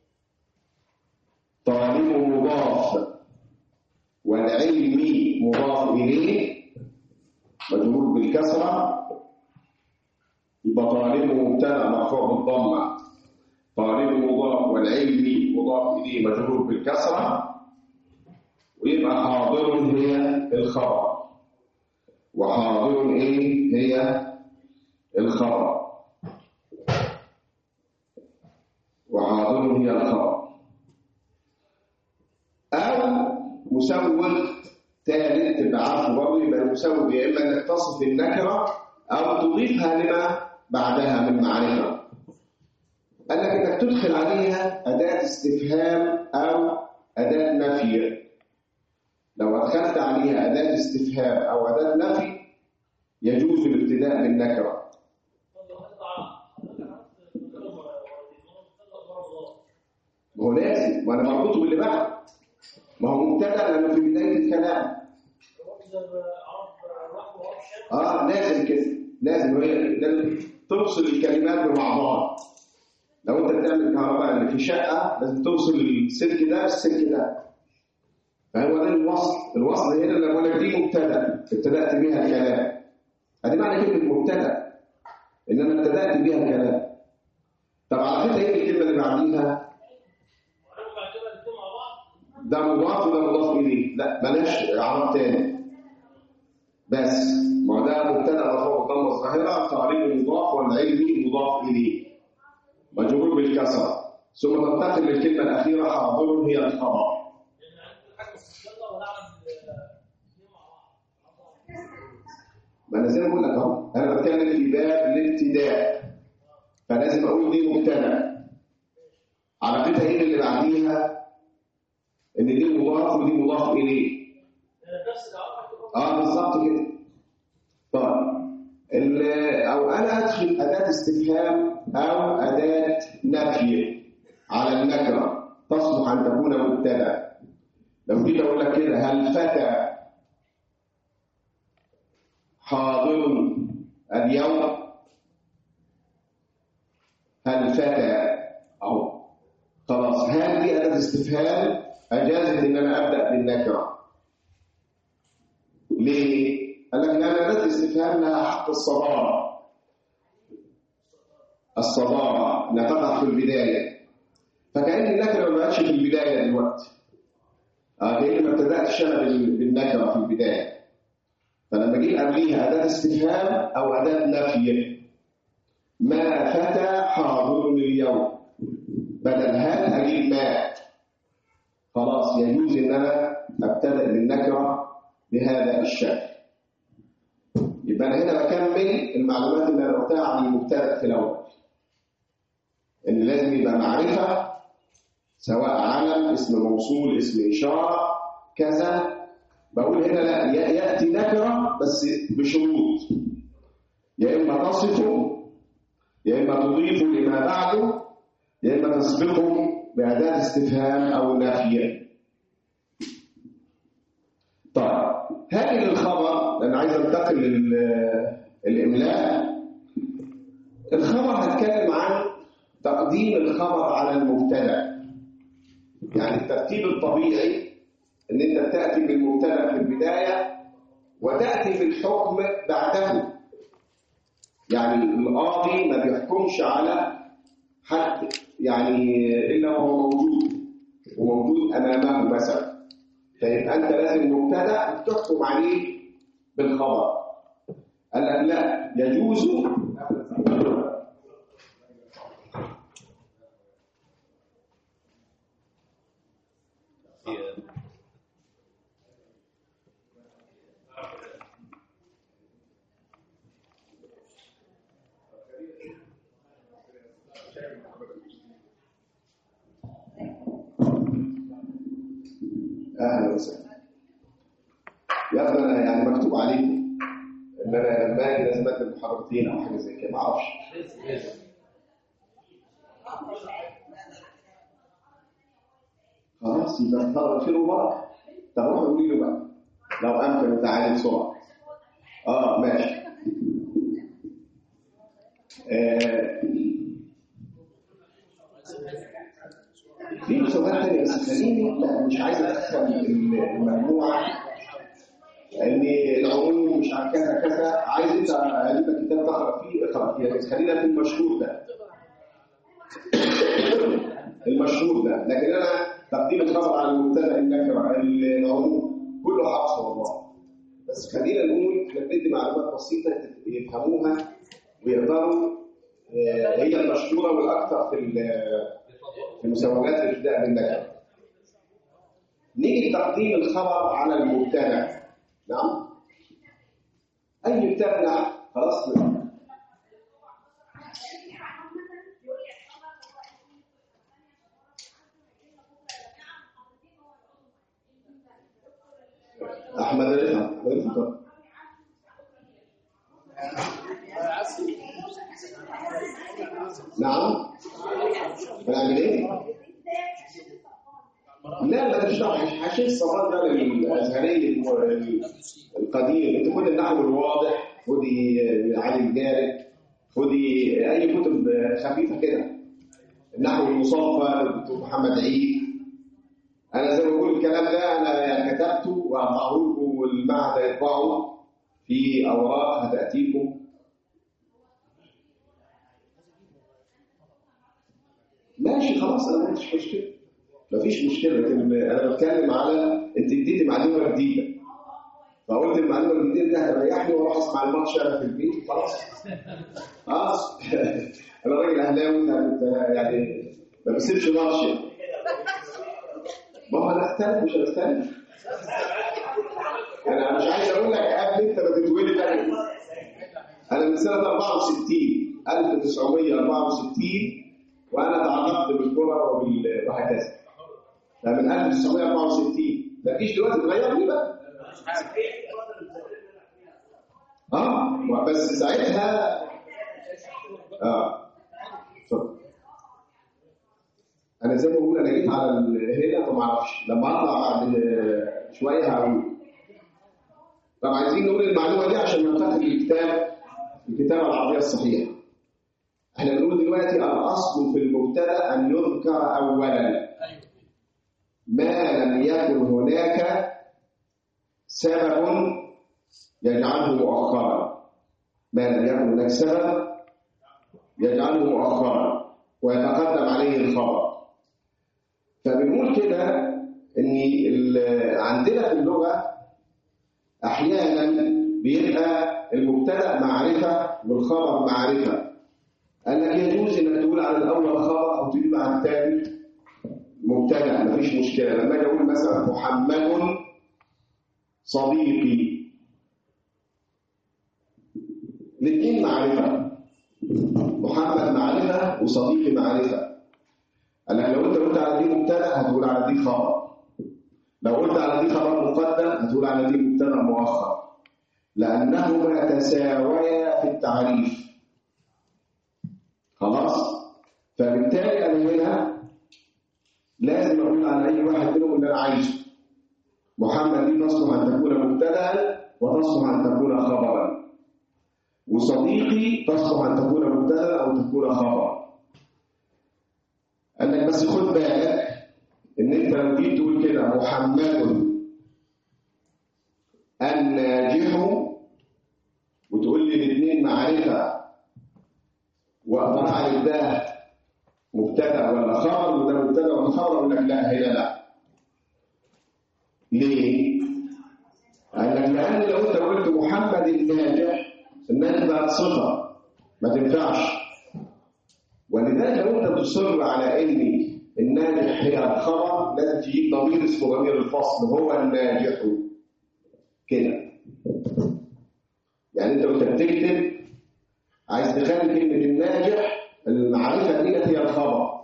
طالب مضاف والعلم مضاف إليه مجرور بالكسرة يبقى طالب مبتدا مرفوع بالضمة طالب مضاف والعلم مضاف إليه مجرور بالكسرة ويبقى حاضر هي الخبر وحاضر إيه هي الخبر وحاضر هي الخبر أو مسوغ ثالث تبقى عارفه برضه يبقى المسوغ يا اما انك تصف النكره او تضيفها لما بعدها من معرفه. قال لك انك تدخل عليها اداه استفهام او اداه نفي. لو ادخلت عليها اداه استفهام او اداه نفي يجوز الابتداء بالنكره. ما هو لازم وانا مربوطه باللي بعد. ما هو مبتدا لانه في بدايه الكلام اه لازم كده لازم هي لازم تفصل الكلمات ببعضها لو انت بتعمل كهرباء اللي في شقه لازم تفصل السلك ده بالسلك ده فهو ده الوصل الوصل هنا اللي بقول لك دي مبتدا ابتدات بيها الكلام ادي معنى كلمه مبتدا ان انا ابتدات بيها الكلام طب على فكره ايه الكلمه اللي بعديها ده مضاف وده مضاف اليه لا بلاش اعراب تاني بس ما هو ده مبتدا مرفوع بالضمه الظاهره طالب مضاف والعلم مضاف اليه مجرور بالكسره ثم تنتقل للكلمه الاخيره حاضر هي الخبر ما انا زي ما بقول لك اهو انا بتكلم في باب الابتداء فلازم اقول دي مبتدا علاقتها ايه اللي بعديها ان دي مضاف ودي مضاف اليه نفس العلاقه اه بالظبط كده طيب ال- او انا ادخل اداه استفهام او اداه نفي على النكره تصلح ان تكون مبتدا لو جيت اقول لك كده هل فتى حاضر اليوم هل فتى او خلاص هل دي اداه استفهام اجازت ان انا ابدا بالنكره ليه؟ قال لك لأن أداة الاستفهام لها حق الصدارة الصدارة إنها تقع في البداية فكأن النكرة ما بقتش في البداية دلوقتي اه كأن ما ابتدأتش أنا بال- بالنكرة في البداية فلما جيت قبليها أداة استفهام أو أداة نفي ما فتى حاضر اليوم بدل هل أجيب ما خلاص يجوز إن أنا أبتدأ بالنكرة بهذا الشكل يبقى انا هنا بكمل المعلومات اللي انا قلتها عن المبتدا في الاول ان لازم يبقى معرفه سواء علم اسم موصول اسم اشاره كذا بقول هنا لا ي- ياتي نكره بس بشروط يا اما تصفه يا اما تضيف لما بعده يا اما تسبقه باداه استفهام او نفي طيب هاجي للخبر لان عايز انتقل للاملاء الخبر هتكلم عن تقديم الخبر على المبتدا يعني الترتيب الطبيعي ان انت تاتي بالمبتدا في البدايه وتاتي في الحكم بعده يعني القاضي ما بيحكمش على حد يعني الا وهو موجود وموجود امامه مثلا فيبقى انت لازم مبتدا تحكم عليه بالخبر قال لك لا يجوز اهلا وسهلا يا اخي انا يعني مكتوب عليكم ان انا لما اجي لازم اكتب محاضرتين او حاجه زي كده ما اعرفش خلاص يبقى طلب خير وبركه طب روح قولي له بقى لو امكن تعالي بسرعه اه ماشي آه في مسابقات تانية بس خليني لا مش عايز ادخل المجموعه ان العموم مش عارف كذا كذا عايز انت اجيب لك كتاب تقرا فيه اقرا فيه بس خلينا في المشهور ده المشهور ده لكن انا تقديم الخبر على المبتدا النكره العموم كله حفظ والله بس خلينا نقول احنا بندي معلومات بسيطه يفهموها ويقدروا آه، هي المشهوره والاكثر في ال- في مسوغات الابتداء بالنكره نيجي لتقديم الخبر على المبتدا نعم اي مبتدا نعم خلاص احمد رفعت احمد رفعت نعم هنعمل ايه؟ لا لا مش دعوه حشيش الصفات ده للازهري القديم انت خد النحو الواضح خدي علي الجارد خدي اي كتب خفيفه كده النحو المصفى دكتور محمد عيد انا زي ما بقول الكلام ده انا يعني كتبته وهطبعه لكم والمعهد هيطبعه في اوراق هتاتيكم ماشي خلاص انا ما عنديش مشكله مفيش مشكله لكن انا بتكلم على انت اديتي معلومه جديده فقلت المعلومه الجديده دي هتريحني واروح اسمع الماتش انا في البيت خلاص خلاص انا راجل اهلاوي انت يعني ما بسيبش ماتش يعني. ما هو هنختلف مش هنختلف انا مش عايز اقول لك قبل انت ما تتولد انا سنة 64 1964 وأنا تعلقت بالكرة وبال- وهكذا ده من 1964 ما تجيش دلوقتي تغير لي بقى اه بس ساعتها اه اتفضل. انا زي ما بقول انا جيت على ال- هنا فما اعرفش لما اطلع بعد شويه هقول طب عايزين نقول المعلومه دي عشان ننتقل للكتاب الكتابه العربيه الصحيحه احنا بنقول دلوقتي الاصل في المبتدا ان يذكر اولا ايوه ما لم يكن هناك سبب يجعله مؤخرا ما لم يكن هناك سبب يجعله مؤخرا ويتقدم عليه الخبر فبنقول كده ان ال- عندنا في اللغه احيانا بيبقى المبتدا معرفه والخبر معرفه قال لك يجوز انك تقول على الاول خبر او تجيب على الثاني مبتدا مفيش مشكله لما اجي اقول مثلا محمد صديقي الاثنين معرفه محمد معرفه وصديقي معرفه قال لك لو انت قلت على دي مبتدا هتقول على دي خبر لو قلت على دي خبر مقدم هتقول على دي مبتدا مؤخر لانهما تساويا في التعريف خلاص فبالتالي انا هنا لازم اقول على اي واحد منهم اللي انا عايزه محمد دي تصلح ان تكون مبتدا وتصلح ان تكون خبرا وصديقي تصلح ان تكون مبتدا او تكون خبرا قال لك بس خد بالك ان انت لو جيت تقول كده محمد الناجح وتقول لي الاثنين معرفه واقدر اعرف ده مبتدا ولا خبر وده مبتدا ولا خبر اقول لك لا هنا لا ليه؟ قال لك لان لو انت قلت محمد الناجح الناجح بقت صفه ما تنفعش ولذلك لو انت تصر على ان الناجح هي الخبر لازم تجيب ضمير اسمه ضمير الفصل هو الناجح كده يعني انت وانت بتكتب عايز تخلي كلمه الناجح المعرفه ديت هي الخبر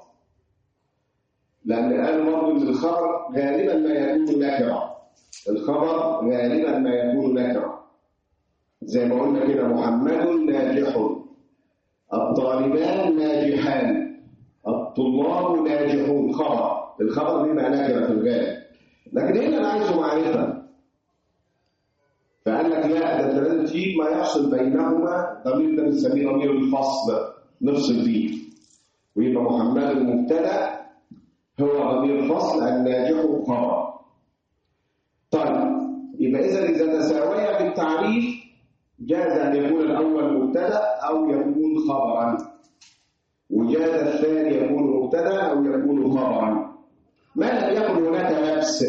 لان قالوا برضه ان الخبر غالبا ما يكون نكره الخبر غالبا ما يكون نكره زي ما قلنا كده محمد ناجح الطالبان ناجحان الطلاب ناجحون خبر الخبر بيبقى نكره في الغالب لكن هنا انا عايزه معرفه فقال لك لا ده انت لازم تجيب ما يفصل بينهما ضمير ده بنسميه ضمير الفصل نفصل فيه ويبقى محمد المبتدا هو ضمير فصل الناجح خبر طيب يبقى اذا اذا تساويا في التعريف جاز ان يكون الاول مبتدا او يكون خبرا وجاز الثاني يكون مبتدا او يكون خبرا ما لم يكن هناك لبس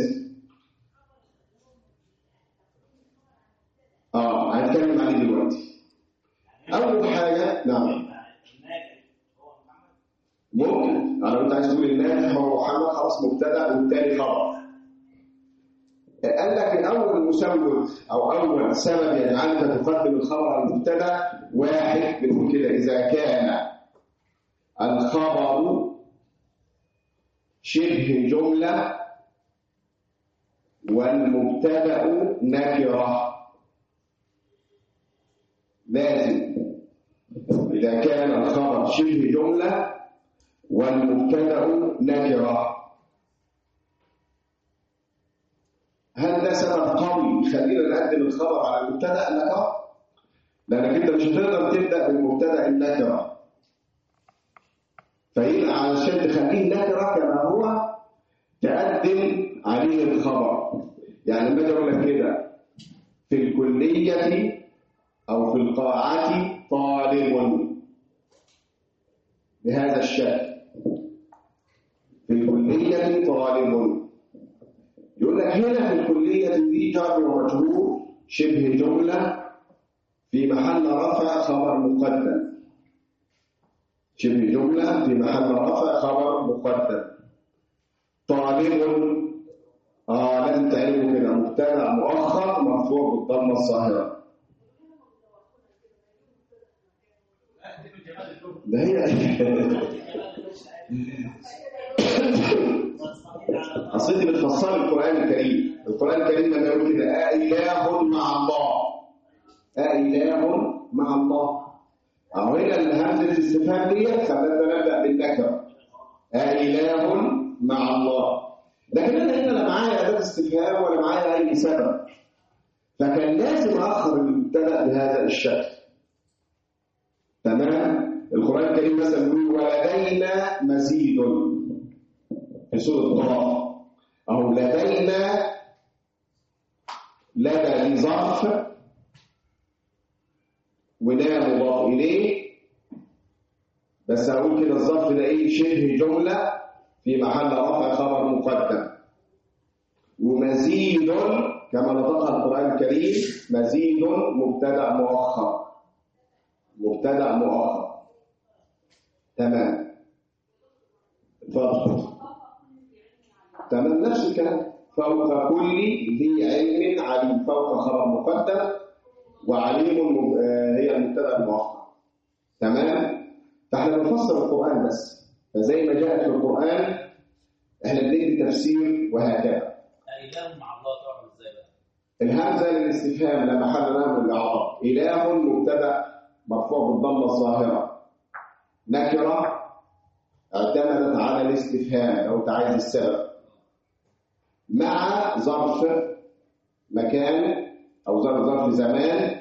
اه هنتكلم عليه دلوقتي اول حاجه نعم ممكن انا انت عايز تقول الناجح هو محمد خلاص مبتدا والتاني خبر قال لك اول مسبب او اول سبب يجعلك تقدم الخبر على المبتدا واحد بنقول كده اذا كان الخبر شبه جمله والمبتدا نكره لازم إذا كان الخبر شبه جملة والمبتدأ نكرة هل ده سبب قوي يخلينا نقدم الخبر على المبتدأ نكرة؟ لأنك أنت مش هتقدر تبدأ بالمبتدأ النكرة فهنا علشان تخليه نكرة كما هو تقدم عليه الخبر يعني لما أجي أقول لك كده في الكلية أو في القاعة طالب بهذا الشكل في الكلية طالب يقول لك هنا في الكلية دي جار ومجرور شبه جملة في محل رفع خبر مقدم شبه جملة في محل رفع خبر مقدم طالب آه لازم تعرفوا كده مبتدأ مؤخر مرفوع بالضمة الظاهرة ده هي اصل انت بتفسر القران الكريم القران الكريم لما يقول كده أإله مع الله أإله مع الله أهو هنا الهمزة الاستفهام ديت خلتنا نبدأ بالنكرة أإله مع الله لكن أنا هنا لا معايا أداة استفهام ولا معايا أي سبب فكان لازم أخر المبتدأ بهذا الشكل تمام القرآن الكريم مثلا يقول ولدينا مزيد في سورة طه أو لدينا لدى دي ظرف وده مضاف إليه بس هقول كده الظرف ده إيه شبه جملة في محل رفع خبر مقدم ومزيد كما نطقها القرآن الكريم مزيد مبتدأ مؤخر مبتدأ مؤخر تمام اتفضل تمام نفس الكلام فوق كل ذي علم عليم فوق خبر مقدم وعليم مب- آه، هي المبتدا المؤخر تمام فاحنا بنفسر القران بس فزي ما جاءت في القران احنا بندي تفسير وهكذا اله مع الله تعرف ازاي بقى الهمزه للاستفهام لا محل لها من الاعراب اله مبتدا مرفوع بالضمه الظاهره نكره اعتمدت على الاستفهام لو انت عايز السبب مع ظرف مكان او ظرف ظرف زمان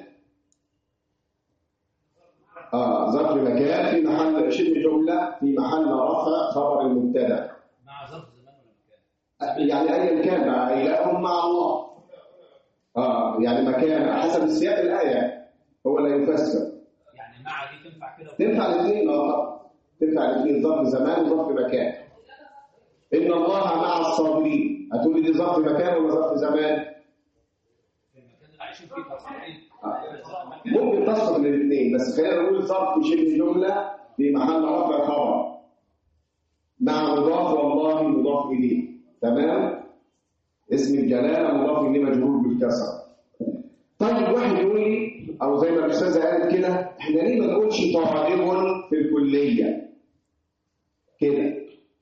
اه ظرف مكان في محل شبه جمله في محل رفع خبر المبتدا مع ظرف زمان ولا مكان يعني ايا كان بقى اله مع الله اه يعني مكان حسب السياق الايه هو لا يفسر يعني مع دي تنفع كده تنفع الاثنين اه تنفع الاثنين ظرف زمان وظرف مكان ان الله مع الصابرين هتقولي دي ظرف مكان ولا ظرف زمان في المكان اللي عايشين فيه تصحيحين ممكن تصل الاثنين بس خلينا نقول ظرف شبه جمله في محل رفع خبر مع مضاف والله مضاف اليه تمام اسم الجلاله مضاف اليه مجرور بالكسر طيب واحد يقول لي او زي ما الاستاذه قالت كده احنا ليه ما نقولش طالب في الكليه كده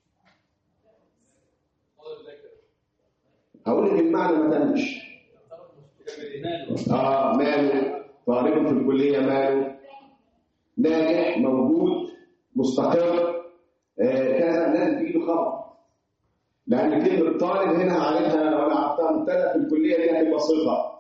هقول لك المعنى ما تمش ماله اه ماله طالب في الكليه ماله ناجح موجود مستقر آه كذا لازم تجيب خبر لان كلمه طالب هنا عليها لو انا عرفتها مبتدا في الكليه دي هتبقى صفه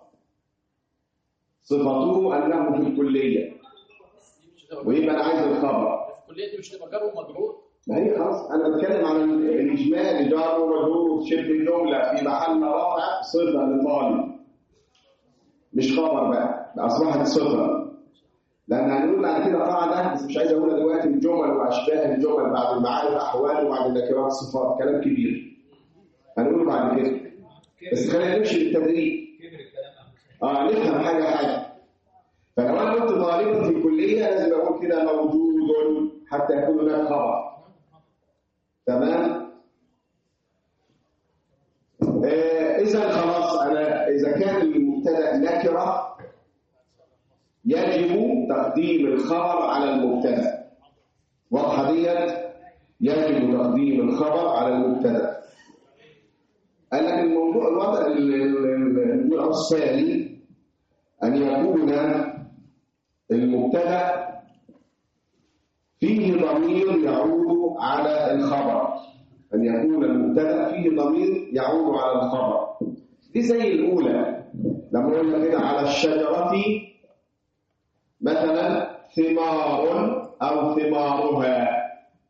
صفته انه في الكليه ويبقى انا عايز الخبر في الكليه دي مش هتبقى جار ومجرور ما هي خلاص انا بتكلم عن الاجمالي جار ومجرور شبه الجمله في محل رفع صفه لطالب مش خبر بقى بقى اصبحت صفه لان هنقول بعد كده قاعده بس مش عايز اقولها دلوقتي الجمل واشباه الجمل بعد المعارف احوال وبعد النكرات صفات كلام كبير هنقوله بعد كده بس خلينا نمشي بالتدريج كبر الكلام أوي. اه نفهم حاجه حاجه فلو انا قلت طالب في الكليه لازم اقول كده موجود حتى يكون هناك خبر تمام آه اذا خلاص انا اذا كان المبتدا نكره يجب تقديم الخبر على المبتدا واضحه ديت يجب تقديم الخبر على المبتدا قال لك الموضوع الوضع ال- ال- ال- النوع الثاني أن يكون المبتدا فيه ضمير يعود على الخبر أن يكون المبتدا فيه ضمير يعود على الخبر دي زي الأولى لما قلنا كده على الشجرة مثلا ثمار أو ثمارها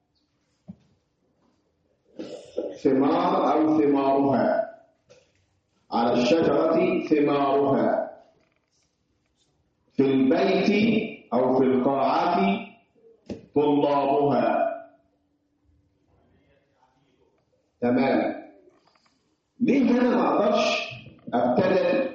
ثمار أو ثمارها على الشجرة ثمارها في البيت أو في القاعة طلابها تمام ليه هنا ما اقدرش ابتدأ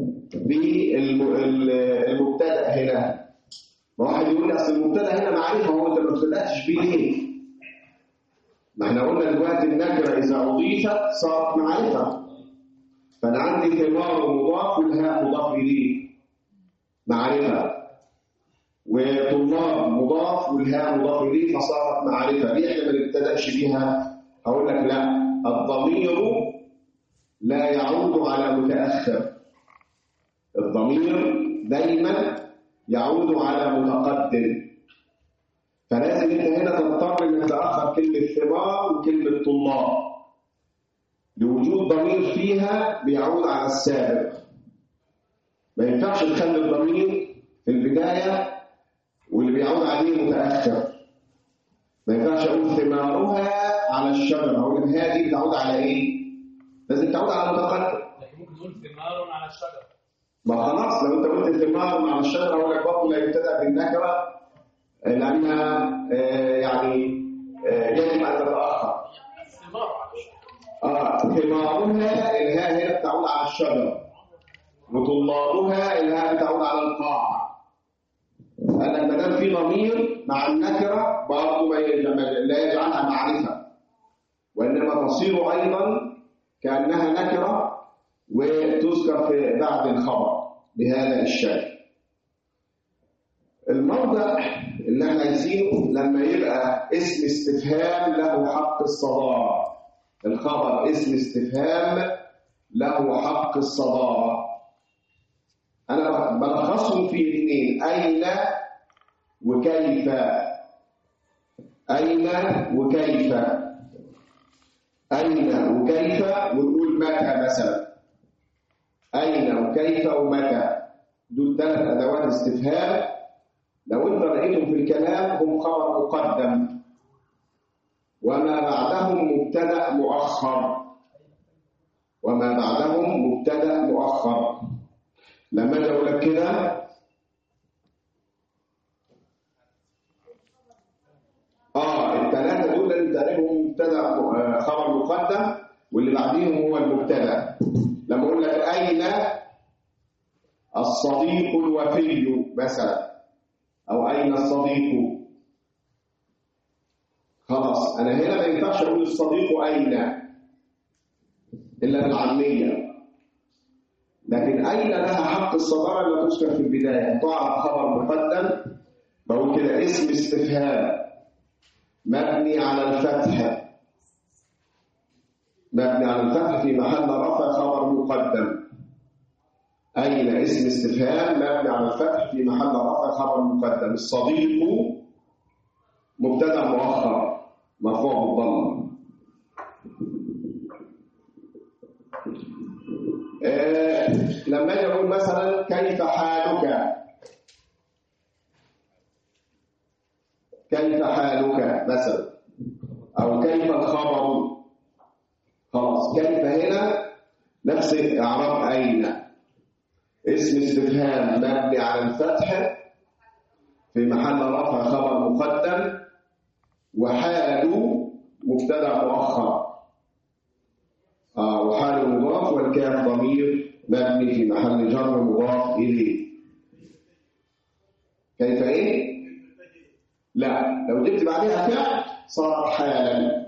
بالمبتدأ هنا واحد يقول لي اصل المبتدأ هنا معرفة هو انت ما ابتدأتش بيه ليه ما احنا قلنا دلوقتي النكرة إذا أضيفت صارت معرفة فأنا عندي ثمار مضاف والهاء مضاف إليه معرفة وطلاب مضاف والهاء مضاف اليه فصارت معرفه ليه احنا ما نبتداش بيها هقول لك لا الضمير لا يعود على متاخر الضمير دايما يعود على متقدم فلازم انت هنا تضطر انك تاخر كلمه ثمار وكلمه طلاب لوجود ضمير فيها بيعود على السابق ما ينفعش تخلي الضمير في البدايه واللي بيعود عليه متاخر ما ينفعش اقول ثمارها على الشجره اقول الهاء دي بتعود على ايه لازم تعود على متقدم لكن ممكن نقول ثمار على الشجر ما خلاص لو انت قلت ثمار على الشجره اقول لك برضه لا يبتدأ بالنكره لانها آه، يعني آه، يجب ان تتاخر ثمار على الشجر اه ثمارها الهاء هي بتعود على الشجره وطلابها الهاء بتعود على القاع قال لك ما دام في ضمير مع النكره برضه ما يج- ما- لا يجعلها معرفه وانما تصير ايضا كانها نكره وتذكر في بعد الخبر بهذا الشكل الموضع اللي احنا عايزينه لما يبقى اسم استفهام له حق الصدارة الخبر اسم استفهام له حق الصدارة أنا بلخصهم في اثنين أين وكيف أين وكيف أين وكيف ونقول متى مثلا أين وكيف ومتى دول ثلاث أدوات استفهام لو أنت رأيتهم في الكلام هم خبر مقدم وما بعدهم مبتدأ مؤخر وما بعدهم مبتدأ مؤخر لما أجي أقول لك كده اه الثلاثه دول اللي تعرفهم مبتدا آه، خبر مقدم واللي بعديهم هو المبتدا لما اقول لك اين الصديق الوفي مثلا او اين الصديق خلاص انا هنا ما ينفعش اقول الصديق اين الا بالعاميه لكن اين لها حق الصداره اللي تذكر في البدايه تعرف خبر مقدم بقول كده اسم استفهام مبني على الفتح مبني على الفتح في محل رفع خبر مقدم أين اسم استفهام مبني على الفتح في محل رفع خبر مقدم الصديق مبتدا مؤخر مرفوع بالضمه آه لما اجي اقول مثلا كيف حالك كيف حالك مثلا او كيف الخبر خلاص كيف هنا نفس اعراب اين اسم استفهام مبني على الفتح في محل رفع خبر مقدم وحال مبتدا مؤخر آه وحال مضاف والكاف ضمير مبني في محل جر مضاف اليه كيف ايه لا لو جبت بعدها فعل صارت حالا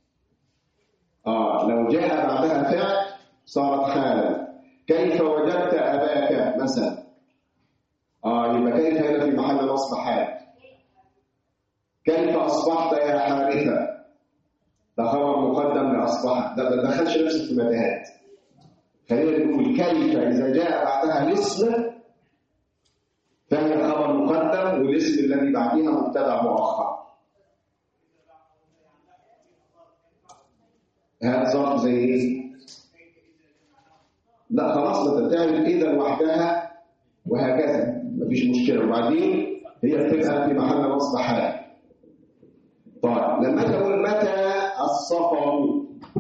اه لو جاء بعدها فعل صارت حالا كيف وجدت اباك مثلا اه يبقى كيف هنا في محل نصب حال كيف اصبحت يا حارثه ده خبر مقدم لاصبح ده ما دخلش نفسك في متاهات خلينا نقول كيف اذا جاء بعدها الاسم فهي خبر مقدم والاسم الذي بعدها مبتدا مؤخر هذا ظرف زي ايه لا خلاص ما تعمل كده لوحدها وهكذا مفيش مشكله وبعدين هي بتبقى في محل نصب حال طيب لما اجي اقول متى السفر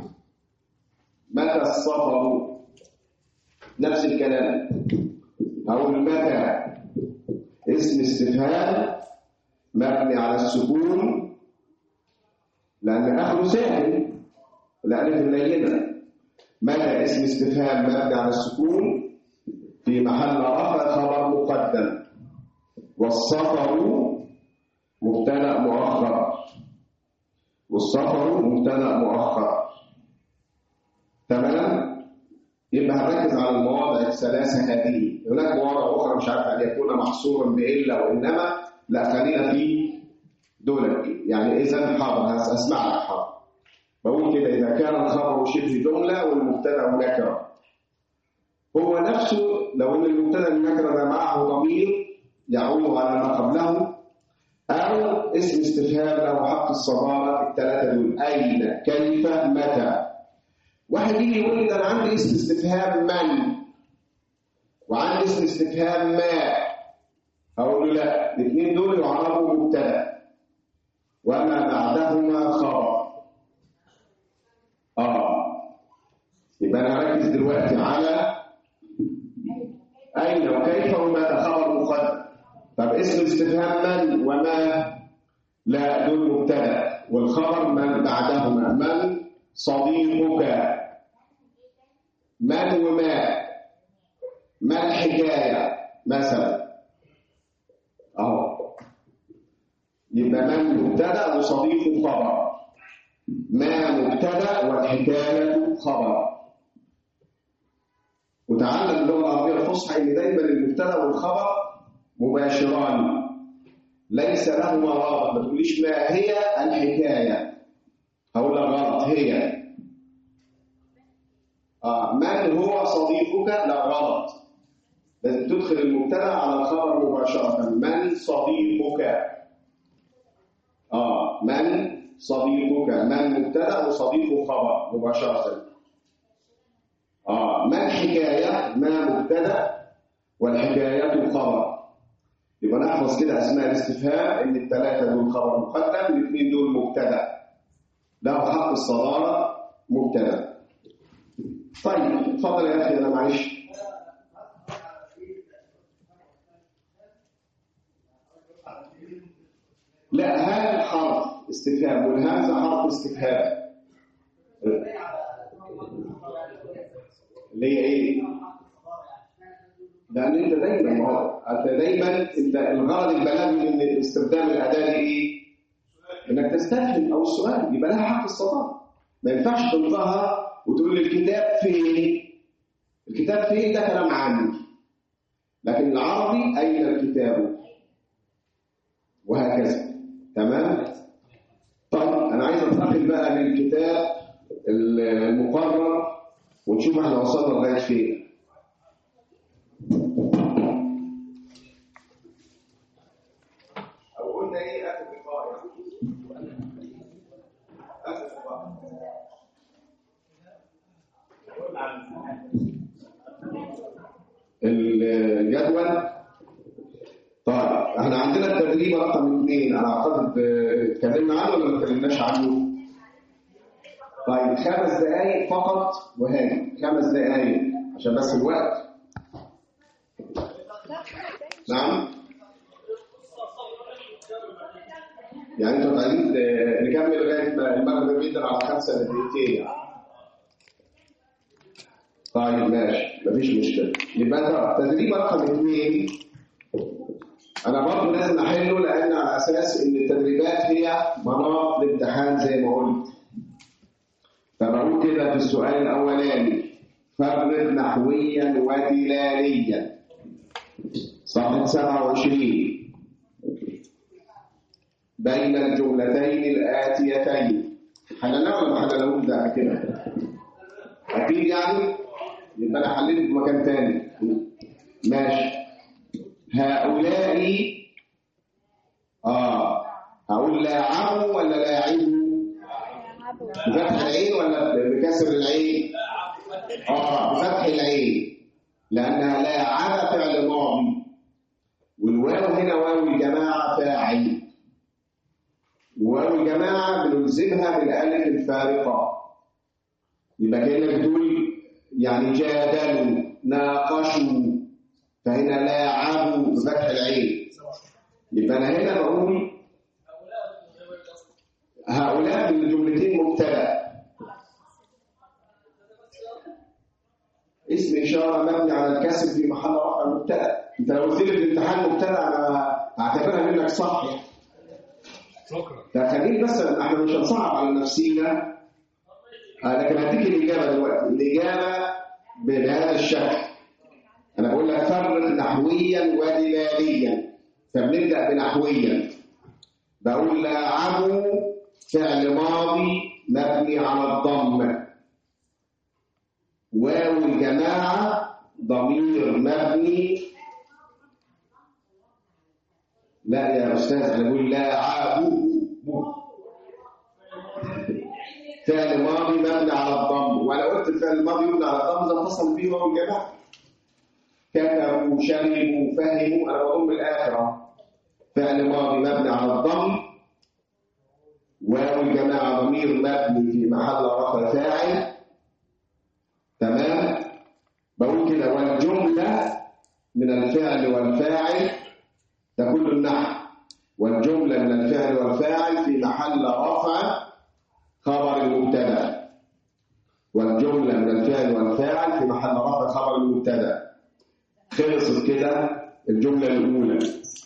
متى السفر نفس الكلام هقول متى اسم استفهام مبني على السكون لأن آخره ساكن الألف اللينة متى اسم استفهام مبني على السكون في محل رفع خبر مقدم والسفر مبتدأ مؤخر والسفر مبتدأ مؤخر تمام يبقى هنركز على المواضع الثلاثة هذه هناك مواضع أخرى مش عارف أن يكون محصورا بإلا وإنما لا خلينا في دول يعني اذا حاضر هس- هسمع لك حاضر بقول كده اذا كان الخبر شبه جمله والمبتدا نكره هو نفسه لو ان المبتدا النكره ده معه ضمير يعود على ما قبله او اسم استفهام له حق الصداره الثلاثه دول اين كيف متى واحد يجي يقول لي ده انا عندي اسم استفهام من وعندي اسم استفهام ما اقول له لا الاثنين دول يعربوا مبتدا وما بعدهما خبر اه يبقى انا هركز دلوقتي على اين وكيف وما خبر مقدم طب اسم الاستفهام من وما لا دول مبتدا والخبر من بعدهما من صديقك من وما ما الحكايه مثلا اهو يبقى من مبتدا وصديق خبر ما مبتدا والحكايه خبر وتعلم اللغه العربيه الفصحى ان دايما المبتدا والخبر مباشران ليس لهما رابط ما تقوليش ما هي الحكايه هقول لك غلط هي آه من هو صديقك لا غلط لازم تدخل المبتدا على الخبر مباشره من صديقك اه من صديقك من مبتدا وصديق خبر مباشره اه ما الحكايه ما مبتدا والحكايه خبر يبقى نحفظ كده اسماء الاستفهام ان الثلاثه دول خبر مقدم الاثنين دول مبتدا له حق الصداره مبتدا طيب اتفضل يا اخي انا معلش لا هذا حرف استفهام والهمزه حرف استفهام اللي هي ايه؟ لان انت دايما ما هو انت دايما انت الغرض البلاغي من استخدام الاداه دي ايه؟ انك تستفهم او السؤال يبقى لها حق الصدام ما ينفعش تلقاها وتقول لي الكتاب فين؟ الكتاب فين ده كلام عامي لكن العربي اين الكتاب؟ وهكذا تمام؟ طيب انا عايز انتقل بقى للكتاب المقرر ونشوف احنا وصلنا لغايه فين او قلنا ايه اخر لقاء اخر لقاء الجدول طيب احنا عندنا التدريب رقم اثنين انا اعتقد اه، اتكلمنا عنه ولا ما اتكلمناش عنه؟ طيب خمس دقايق فقط وهاجي خمس دقايق عشان بس الوقت نعم يعني انتوا عايزين اه، نكمل لغايه ما المغرب جدا على خمسه دقيقتين طيب ماشي مفيش مشكله يبقى ده تدريب رقم اثنين انا برضه لازم احله لان على اساس ان التدريبات هي مناط الامتحان زي ما قلت فبقول كده في السؤال الاولاني فرق نحويا ودلاليا صفحه 27 بين الجملتين الاتيتين حللناه ولا ما حللناهوش ده كده اكيد يعني يبقى انا حليت في مكان تاني ماشي هؤلاء اه هقول لاعبوا ولا لاعبوا بفتح العين ولا بكسر العين اه بفتح العين لانها لاعب فعل ماضي والواو هنا واو الجماعه فاعل واو الجماعه بنلزمها بالالف الفارقه يبقى كانك بتقول يعني جادلوا ناقشوا فهنا لاعبوا بفتح العين يبقى انا هنا بقول هؤلاء من الجملتين مبتدا اسم اشاره مبني على الكسر في محل رفع مبتدا انت لو قلت لي في الامتحان مبتدا انا هعتبرها منك صح يعني شكرا فخليني بس احنا مش هنصعب على نفسينا آه، لكن هديك الاجابه دلوقتي الاجابه بهذا الشكل انا بقول لك فرق نحويا ودلاليا فبنبدأ بنحويا بقول لاعبوا فعل ماضي مبني على الضم واو الجماعة ضمير مبني لا يا أستاذ أنا بقول لاعبوا فعل ماضي مبني على الضم وأنا قلت الفعل الماضي مبني على الضم ده اتصل به واو الجماعة كتبوا شربوا فهموا أنا بضم الآخرة فعل ماضي مبني على الضم واو الجماعة ضمير مبني في محل رفع فاعل تمام بقول كده والجملة من الفعل والفاعل تكون النحو والجملة من الفعل والفاعل في محل رفع خبر المبتدا والجملة من الفعل والفاعل في محل رفع خبر المبتدا خلصت كده الجملة الأولى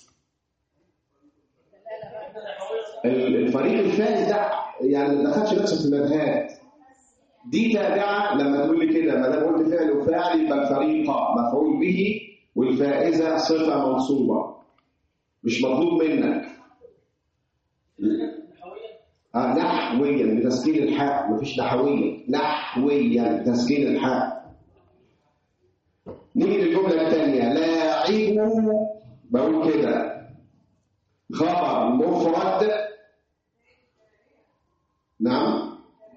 الفريق الثاني ده يعني ما دخلش نفسه في المنهات دي تابعه لما تقول لي كده ما دام قلت فعل وفاعل يبقى الفريقه مفعول به والفائزه صفه منصوبه مش مطلوب منك اه نحويا بتسكين الحاء مفيش نحويا نحويا بتسكين الحاء نيجي للجمله الثانيه لاعبوا بقول كده خبر مفرد نعم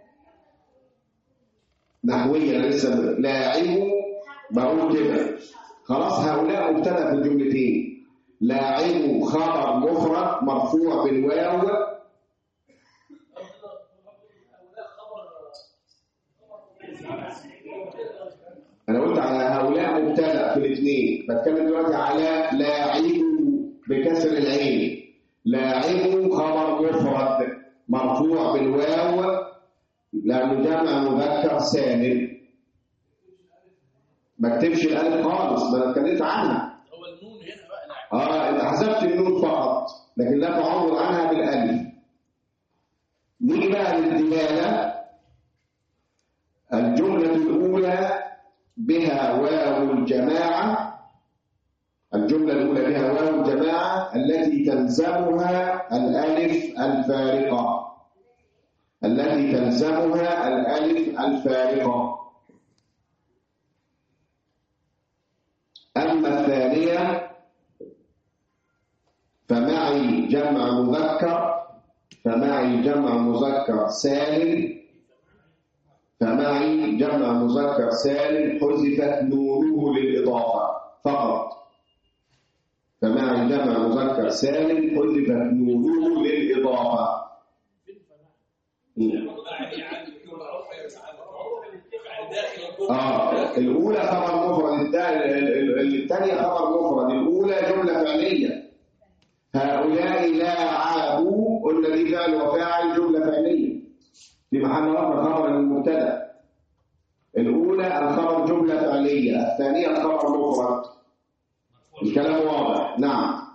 نحويا أنا لسه لاعب بقول كده خلاص هؤلاء مبتدا في الجملتين لاعب خبر مفرد مرفوع بالواو انا قلت على هؤلاء مبتدا في الاثنين بتكلم دلوقتي على لاعب بكسر العين لاعب خبر مفرد مرفوع بالواو لانه جمع مذكر سالم ما اكتبش الالف خالص ما انا اتكلمت عنها هو النون هنا بقى لاعب اه انت حذفت النون فقط لكن لا تعوض عنها بالالف نيجي بقى للدلاله الجمله الاولى بها واو الجماعه الجمله الاولى بها واو الجماعه التي تلزمها الالف الفارقه التي تلزمها الالف الفارقه اما الثانيه فمعي جمع مذكر فمعي جمع مذكر سالم فمعي جمع مذكر سالم حذفت نوره للإضافة فقط فمعي جمع مذكر سالم حذفت نوره للإضافة آه الأولى خبر مفرد الثانية خبر مفرد الأولى جملة فعلية هؤلاء لاعبوا قلنا دي فعل وفاعل جملة فعلية في محل رفع خبر المبتدا الأولى الخبر جملة فعلية الثانية الخبر مفرد الكلام واضح نعم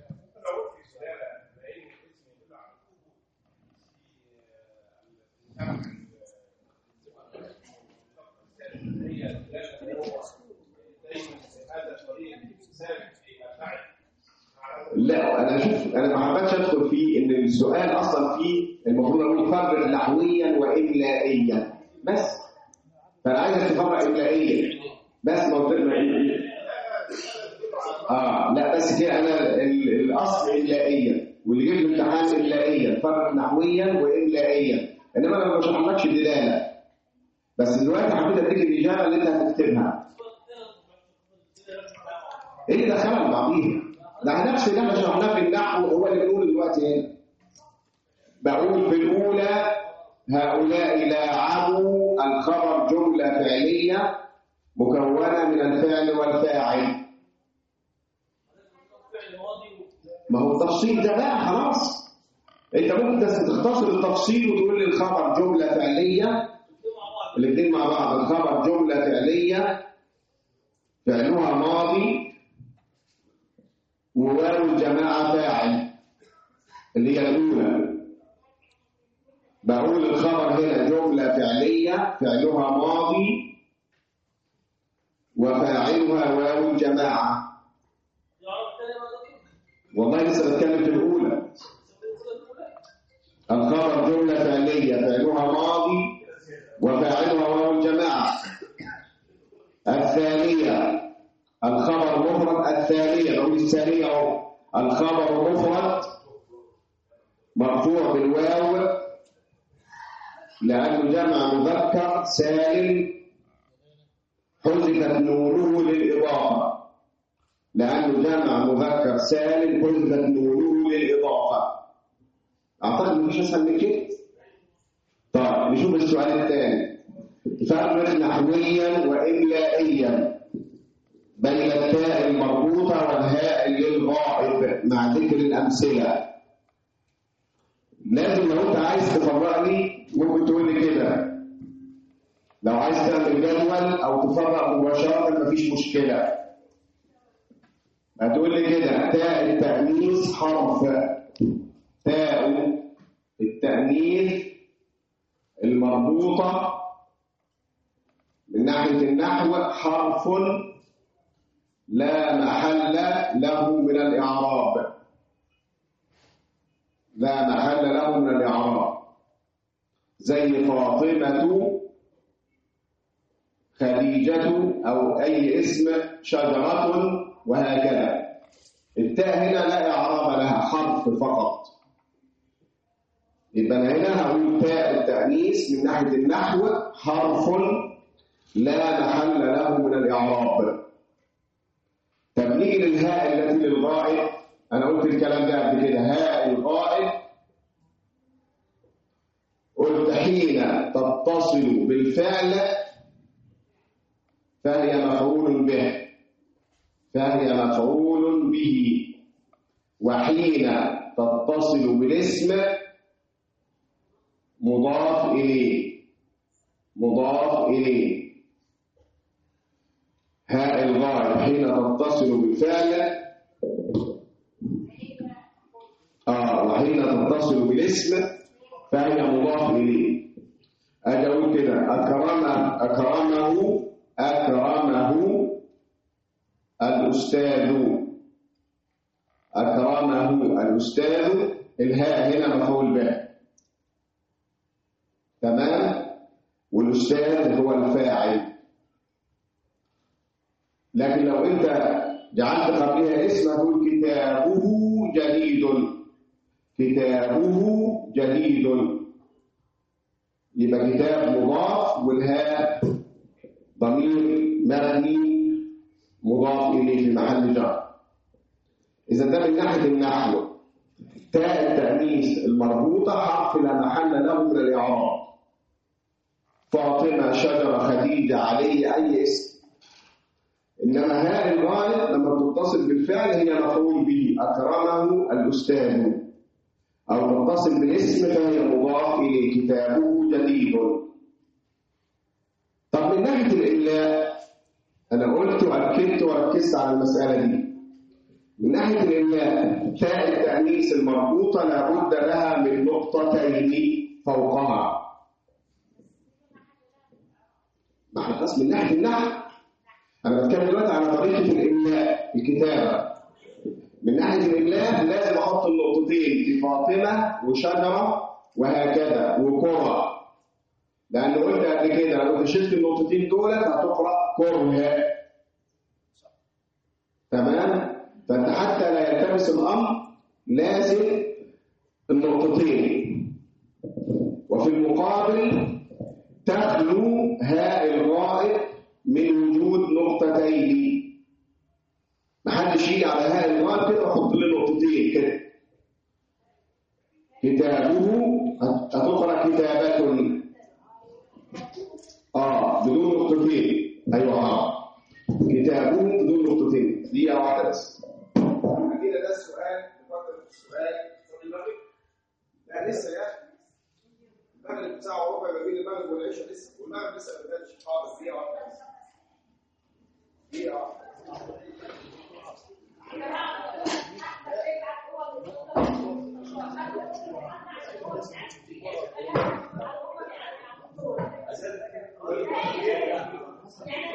لا انا شوف انا ما حبيتش ادخل في ان السؤال اصلا فيه المفروض اقول فرق نحويا واملائيا بس فانا عايزك تفرق املائيا بس ما قلت اه لا بس كده انا ال- الاصل املائيا واللي جه في الامتحان املائيا فرق نحويا واملائيا انما انا ما بشرحلكش الدلاله بس دلوقتي حبيت اديك الاجابه اللي انت هتكتبها ايه اللي دخلها بعضيها ده نفس اللي احنا شرحناه في النحو هو اللي بنقوله دلوقتي هنا بقول في الاولى هؤلاء لاعبوا الخبر جمله فعليه مكونه من الفعل والفاعل ما هو التفصيل ده بقى خلاص انت ممكن تس- تختصر التفصيل وتقول لي الخبر جمله فعليه الاثنين مع بعض الخبر جمله فعليه فعلها ماضي وواو الجماعة فاعل اللي هي الأولى بقول الخبر هنا جملة فعلية فعلها ماضي وفاعلها واو الجماعة والله لسه بتكلم في الأولى الخبر جملة فعلية فعلها ماضي وفاعلها واو الجماعة الثانية الخبر مفرد الثانية نقول الثانية أهو الخبر مفرد مرفوع بالواو لأنه جمع مذكر سالم حذفت نوره للإضافة لأنه جمع مذكر سالم حذفت نوره للإضافة أعتقد مفيش أسهل من كده طيب نشوف السؤال الثاني فرق نحويا وإملائيا بين التاء المربوطة والهاء للغائب مع ذكر الأمثلة لازم لو أنت عايز تفرق لي ممكن تقول لي كده لو عايز تعمل جدول أو تفرق مباشرة مفيش مشكلة هتقول لي كده تاء التأنيث حرف تاء التأنيث المربوطة من ناحية النحو حرف لا محل له من الإعراب لا محل له من الإعراب زي فاطمة خديجة أو أي اسم شجرة وهكذا التاء هنا لا إعراب لها حرف فقط يبقى أنا هنا هقول تاء التأنيث من ناحية النحو حرف لا محل له من الإعراب طب نيجي للهاء التي للغائب أنا قلت الكلام ده قبل كده هاء الغائب قلت حين تتصل بالفعل فهي مفعول به فهي مفعول به وحين تتصل بالاسم مضاف إليه مضاف إليه هاء الغائب حين تتصل بالفعل آه وحين تتصل بالاسم فهي مضاف إليه أجي أقول كده أكرم أكرمه أكرمه الأستاذ أكرمه الأستاذ الهاء هنا مفعول به تمام والأستاذ هو الفاعل لكن لو أنت جعلت قبلها اسم هتقول كتابه جديد كتابه جديد يبقى كتاب مضاف والهاء ضمير مبني مضاف إليه في محل جر إذا ده من ناحية النحو تاء التأنيث المربوطة حرف لا محل له من الإعراب فاطمة شجرة خديجة علي أي اسم إنما هاء الغالب لما تتصل بالفعل هي مفعول به أكرمه الأستاذ أو تتصل بالاسم فهي مضاف إليه كتابه جديد طب من ناحية الإملاء أنا قلت وأكدت وركزت على المسألة دي من ناحية الإملاء تاء التأنيث المربوطة لابد لها من نقطتين فوقها ما احنا خلاص من ناحية النحو أنا بتكلم دلوقتي على طريقة الإملاء الكتابة من ناحية الإملاء لازم أحط النقطتين في فاطمة وشجرة وهكذا وكرة لأن قلت قبل كده لو أنت شلت النقطتين دول هتقرأ كره تمام فأنت حتى لا يلتبس الأمر لازم النقطتين وفي المقابل تخلو هاء الغائب من وجود نقطتين محدش يجي على هاء الغائب كده ويحط له نقطتين كده كتابه هتقرا كتابة اه بدون نقطتين ايوه اه كتابه بدون نقطتين دقيقة واحدة بس كده ده السؤال نفكر في السؤال صلي المغرب لا لسه يا اخي المغرب ساعة وربع ما بين المغرب والعشاء لسه والمغرب لسه ما بدأش اه بس دقيقة واحدة بس دقيقة واحدة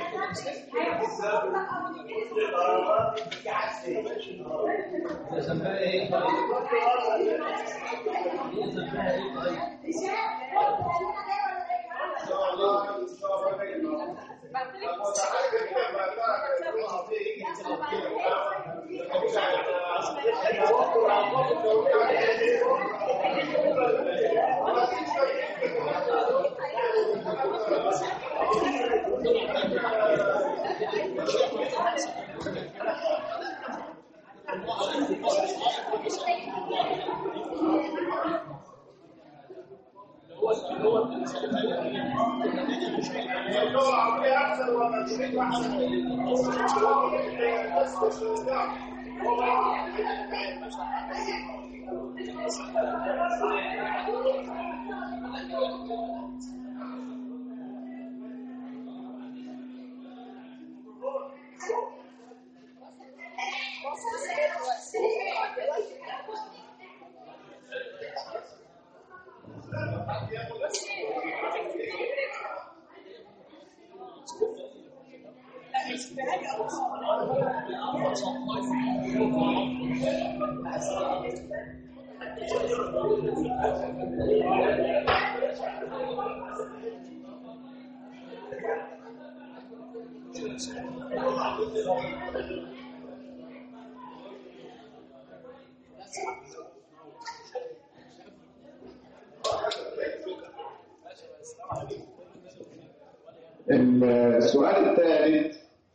يا سماء السؤال الثالث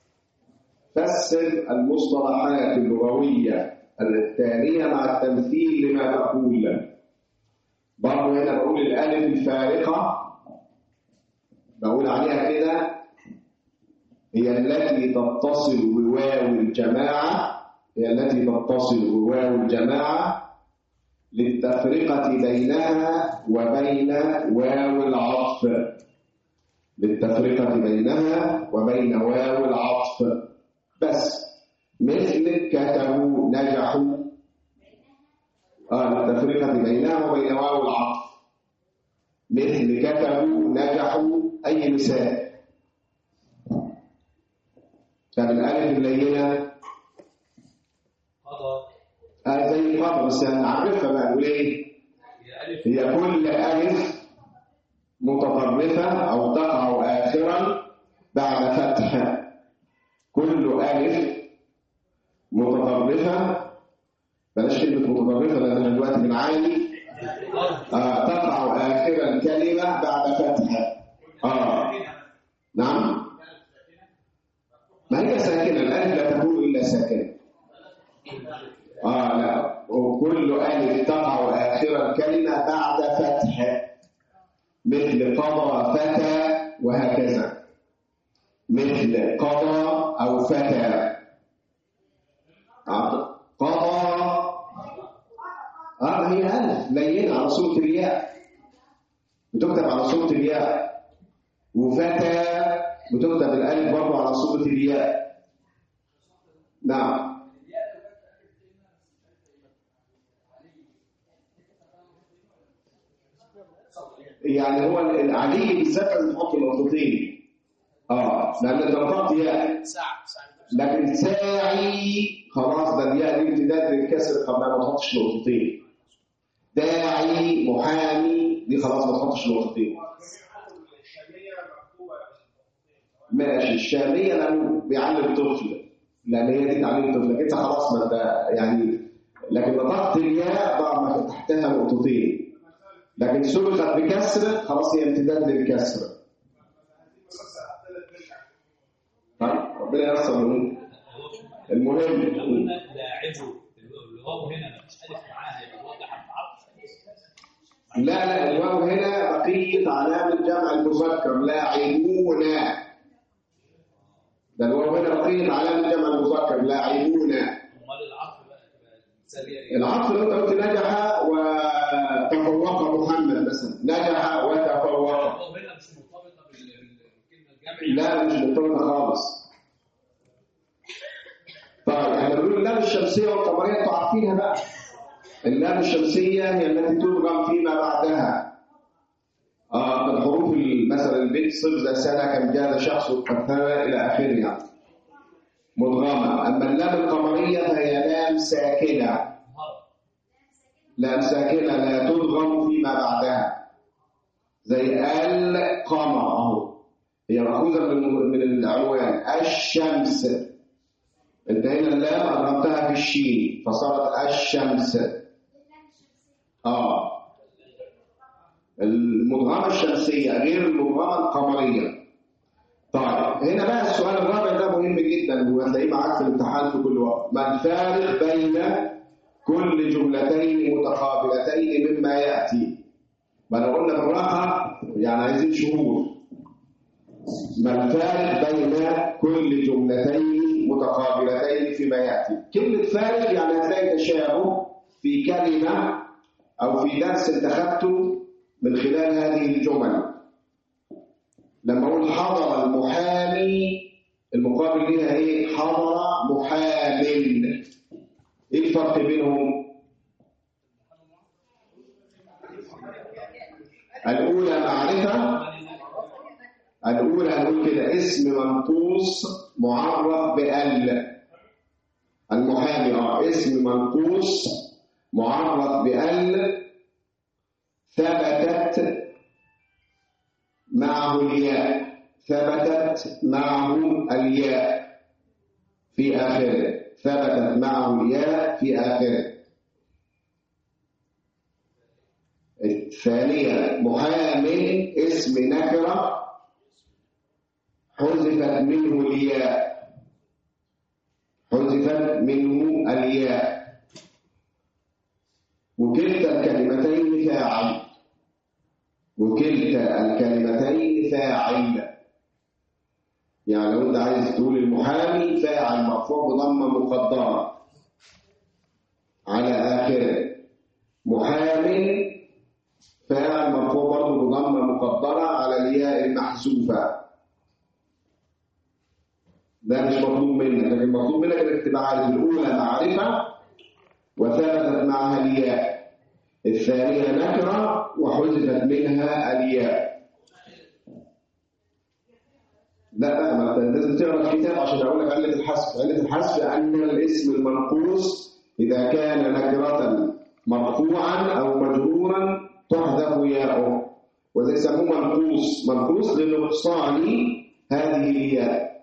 فسر المصطلحات اللغوية الثانية مع التمثيل لما تقول برضه هنا بقول الألف الفارقة بقول عليها كده هي التي تتصل بواو الجماعة هي التي تتصل بواو الجماعة للتفرقة بينها وبين واو العطف للتفرقة بينها وبين واو العطف بس مثل كتبوا نجحوا آه للتفرقة بينها وبين واو العطف مثل كتبوا نجحوا أي مثال طب الألف اللينة قضى آه زي قبل بس هنعرفها بقى نقول إيه هي ألف هي كل ألف متطرفة أو تقع آخرا بعد فتح كل ألف متطرفة بلاش كلمة متطرفة لأن احنا دلوقتي بنعاني آه تقع آخر الكلمة بعد فتح آه نعم ما هي ساكنة الألف لا تكون إلا ساكنة آه لا وكل ألف تقع آخر الكلمة بعد فتح مثل قضى فتى وهكذا مثل قضى أو فتى آه، قضى اه هي ألف لينة على صوت الياء بتكتب على صوت الياء وفتى بتكتب الألف برضه على صوت الياء نعم يعني هو العلي بالذات لازم تحط نقطتين اه لان انت نطقت ياء ساعة ساعة لكن ساعي خلاص ده الياء دي امتداد للكسر قبل ما تحطش نقطتين داعي محامي دي خلاص ما تحطش نقطتين ماشي الشامية لأنه بيعلم طفل لأن هي دي تعليم طفل لكن انت خلاص ما انت يعني لكن نطقت الياء ضع ما تحتها نقطتين لكن سبقت بكسر خلاص هي امتداد للكسر طيب ربنا ييسر الامور المهم لو قلنا لاعبوا الواو هنا مفيش ألف معاها يبقى الواو ده حرف عطف لا لا الواو هنا بقية علامة جمع المذكر لاعبون ده الواو هنا بقية علامة جمع المذكر لاعبون أمال العطف بقى تبقى مثالية إيه؟ العطف لو انت قلت نجح وتفوق محمد مثلا نجح وتفوق الواو هنا مش مرتبطة بال- بال- بالكلمة الجمع لا مش مرتبطة خالص طيب احنا بنقول اللام الشمسية والقمرية انتوا عارفينها بقى اللام الشمسية هي التي تدغم فيما بعدها اه من حروف ال- مثلا البيت صفر ذا سنة كم جاد شخص قد ثنى إلى آخره يعني مدغمة أما اللام القمرية فهي لام ساكنة مهارة لام ساكنه لا تدغم فيما بعدها زي القمر اهو هي مأخوذة من من العنوان الشمس انت هنا اللام أضغمتها في الشين فصارت الشمس اه المدغمة الشمسية غير المدغمة القمرية طيب هنا بقى السؤال الرابع ده مهم جدا وهتلاقيه معاك في الامتحان في كل وقت ما الفارق بين كل جملتين متقابلتين مما يأتي ما لو قلنا بالراحة يعني عايزين شهور ما الفارق بين كل جملتين متقابلتين فيما يأتي كلمة فارق يعني هتلاقي تشابه في كلمة أو في درس اتخذته من خلال هذه الجمل لما أقول حضر المحامي المقابل لها إيه؟ حضر محام إيه الفرق بينهم؟ الأولى معرفة الأولى هنقول كده اسم منقوص معرف بأل المحامي اه اسم منقوص معرف بأل ثبتت معه الياء ثبتت معه الياء في آخره ثبتت معه الياء في آخره الثانية محام اسم نكرة حذفت منه الياء حذفت منه الياء وكلتا الكلمتين فاعل وكلتا الكلمتين فاعل يعني لو انت عايز تقول المحامي فاعل مرفوع بضمه مقدره على اخره محام فاعل مرفوع برضه بضمه مقدره على الياء المحذوفه ده مش مطلوب منك لكن مطلوب منك انك تبقى عارف الاولى معرفه وثبتت معها الياء الثانيه نكره وحذفت منها الياء لا لا ما انت لازم تقرا الكتاب عشان اقول لك عله الحذف عله الحذف ان الاسم المنقوص اذا كان نكره مرفوعا او مجرورا تحذف ياؤه وزي يسموه منقوص منقوص لنقصان هذه الياء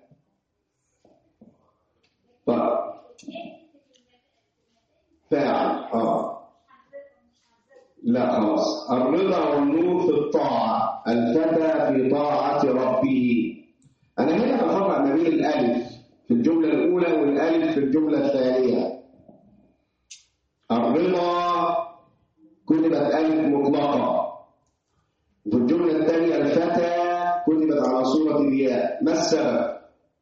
طيب فاعل اه لا خلاص الرضا والنور في الطاعة الفتى في طاعة ربه أنا هنا بفرق ما بين الألف في الجملة الأولى والألف في الجملة الثانية الرضا كتبت ألف مطلقة وفي الجملة الثانية الفتى كتبت على صورة الياء ما السبب؟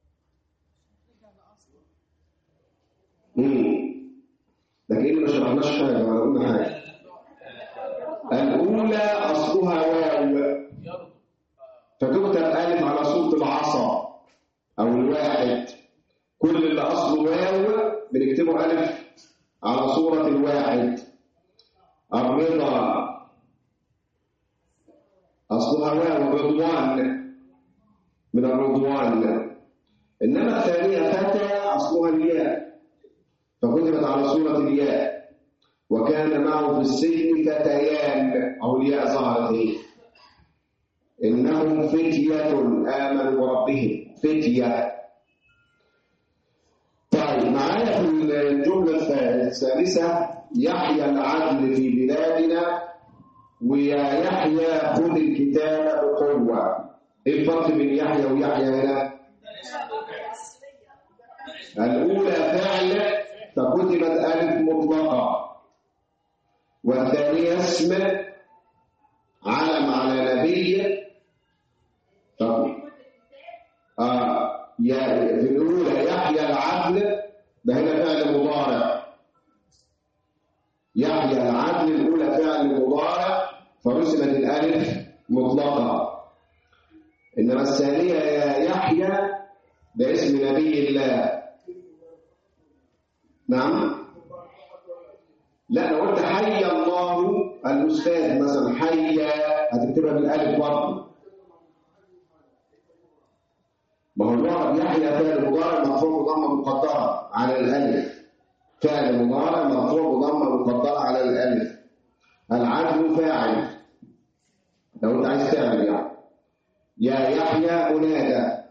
مم. لكن ما شرحناش حاجة ولا قلنا حاجة الأولى أصلها واو يرضى فتكتب ألف على صورة العصا أو الواحد كل اللي أصله واو بنكتبه ألف على صورة الواحد الرضا أصلها واو رضوان من الرضوان إنما الثانية فتى أصلها الياء فكتبت على صورة الياء وكان معه في السجن فتيان أو الياء ظهرت هي إنهم فتية آمنوا بربهم فتية طيب معايا في الجملة الثالثة يحيى العدل في بلادنا ويا يحيى خذ الكتاب بقوة ايه الفرق بين يحيى ويحيى هنا؟ الأولى فعل فكتبت ألف مطلقة والثانية اسم علم على نبي طب آه يا في الأولى يحيى العدل ده هنا فعل مضارع يحيى العدل الأولى فعل مضارع فرسمت الألف مطلقة إنما الثانية يا يحيى ده اسم نبي الله نعم لا لو قلت حي الله الأستاذ مثلا حي هتكتبها بالألف برضه ما هو المعرب يحيى فعل مضارع مرفوع بضمه مقدره على الالف فعل مضارع مرفوع بضمه مقدره على الالف العدل فاعل لو انت عايز تعمل يعني يا يحيى أنادى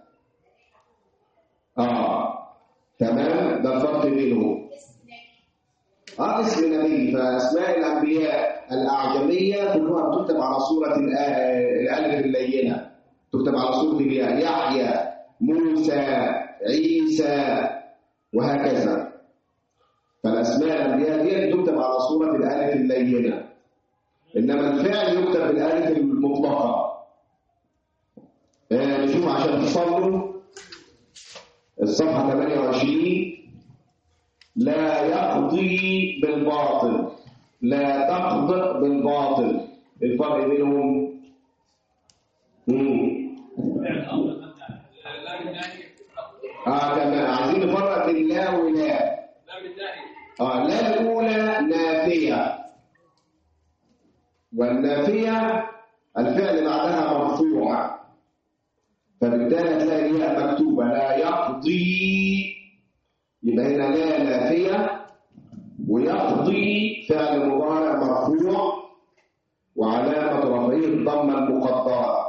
اه تمام ده الفرق بينهم اه اسم نبي فاسماء الانبياء الاعجميه كلها بتكتب على صوره الآ- الالف اللينه تكتب على صوره الياء يحيى موسى عيسى وهكذا فالاسماء الانبياء دي تكتب على صوره الالف اللينه انما الفعل يكتب بالالف المطلقه آه، نشوف عشان تصلوا الصفحه 28 لا يقضي بالباطل لا تقضي بالباطل الفرق بينهم مم. فعل امر مبني على لا بالنهي اه تمام عايزين نفرق بين لا ولا لا بالنهي اه لا الاولى نافيه والنافيه الفعل بعدها مرفوع فبالتالي هتلاقي الياء مكتوبه لا يقضي يبقى هنا لا نافيه ويقضي فعل مضارع مرفوع وعلامه رفعه الضمه المقدره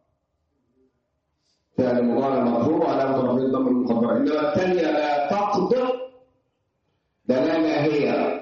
فعل مضارع مرفوع وعلامه رفعه الضمه المقدره انما الثانيه لا تقضي ده لا ناهيه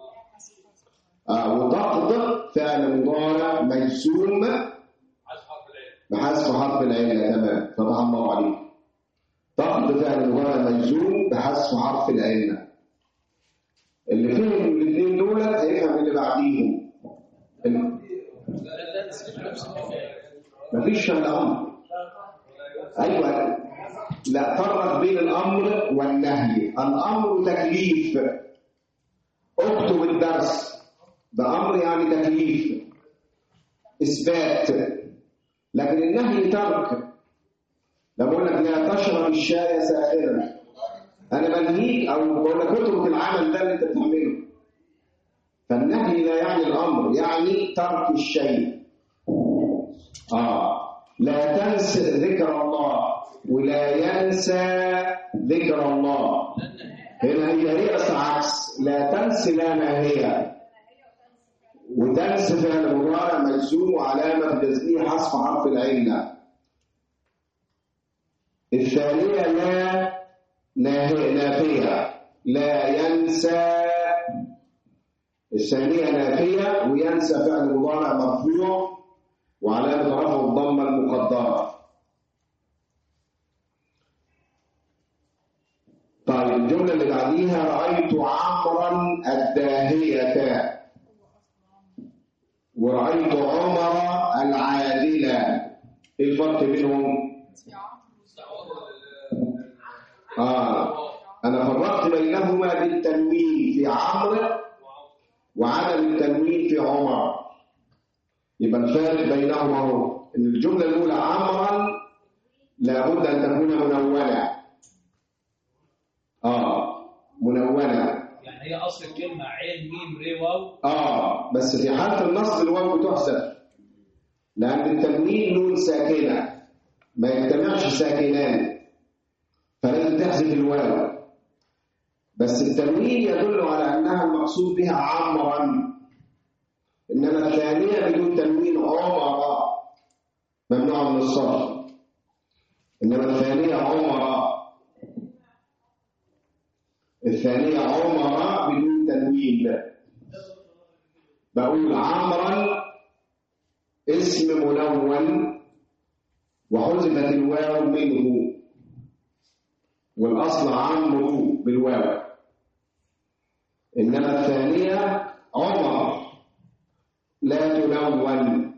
آه وتقض فعل مضارع مجزوم عايز حرف العين بحذف حرف العله تمام فتح الله عليك تقض فعل مضارع مجزوم بحذف حرف العله اللي فهم الاثنين دول هيفهم اللي بعديهم ال- ده ده تسليم نفس الحكايه مفيش الا امر ايوه لا فرق بين الامر والنهي الامر تكليف اكتب الدرس ده امر يعني تكليف اثبات لكن النهي ترك لما بقول لك لا تشرب الشاي ساخرا انا بنهيك او بقول لك اترك العمل ده اللي انت بتعمله فالنهي لا يعني الامر يعني ترك الشيء آه لا تنس ذكر الله ولا ينسى ذكر الله هنا هي هي بس عكس لا تنس لا ناهية وتنس فعل مضارع مجزوم وعلامة جزمه حذف حرف العلة الثانية لا ناهية نافية لا ينسى الثانية نافية وينسى فعل مضارع مرفوع وعلامة رفعه الضمة المقدرة طيب الجملة اللي بعديها رأيت عمرا الداهية ورأيت عمر العادلة ايه الفرق بينهم؟ آه أنا فرقت بينهما بالتنوين في عمرو وعدم التنوين في عمر يبقى الفارق بينهما هو ان الجمله الاولى عمرا لابد ان تكون منونه اه منونه يعني هي اصل الكلمه عين ميم ري واو اه بس في حاله النصب الواو بتحذف لان التنوين نون ساكنه ما يجتمعش ساكنان فلازم تحذف الواو بس التنوين يدل على انها المقصود بها عمرا انما الثانيه بدون تنوين عمر ممنوع من الصرف انما الثانيه عمر الثانيه عمر بدون تنوين بقول عمرا اسم منون وحذفت الواو منه والاصل عمرو بالواو انما الثانيه عمر لا تلون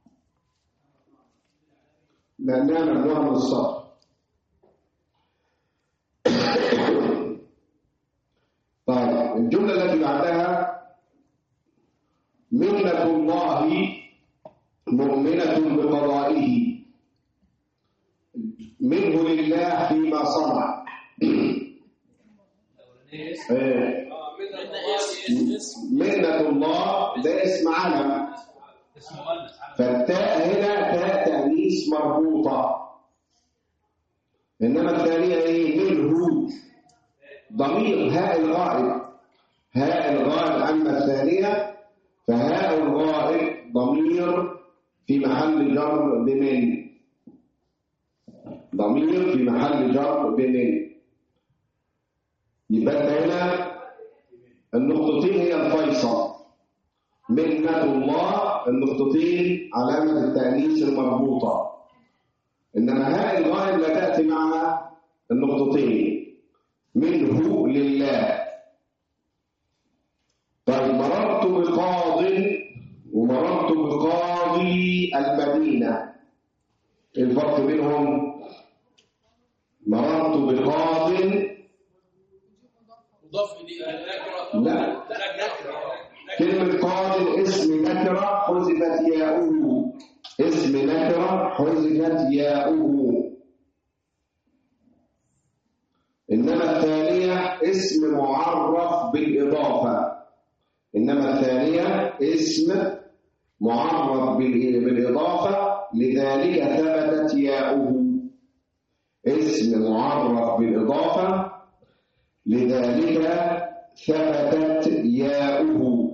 لأنها ممنوعة من الصرف طيب الجملة التي بعدها منة الله مؤمنة بقضائه منه لله فيما صنع الاولانيه اسم إيه. منه اسم اسم منة الله ده اسم علم اسم مؤنث على فالتاء هنا تاء تأنيث مربوطة إنما الثانية إيه؟ منه ضمير هاء الغائب هاء الغائب أما الثانية فهاء الغائب ضمير في محل جر بمن ضمير في محل جر بمن يبقى أنت هنا النقطتين هي الفيصل منة الله النقطتين علامة التأنيث المربوطة إنما هاء الغائب لا تأتي مع النقطتين منه لله طيب مررت بقاض ومررت بقاضي المدينة الفرق بينهم مررت بقاض مضاف اليه النكره لا لا نكره كلمة قاض اسم نكرة حذفت ياؤه اسم نكرة حذفت ياؤه إنما الثانية اسم معرف بالإضافة إنما الثانية اسم معرف بال- بالإضافة لذلك ثبتت ياؤه اسم معرف بالإضافة لذلك ثبتت ياؤه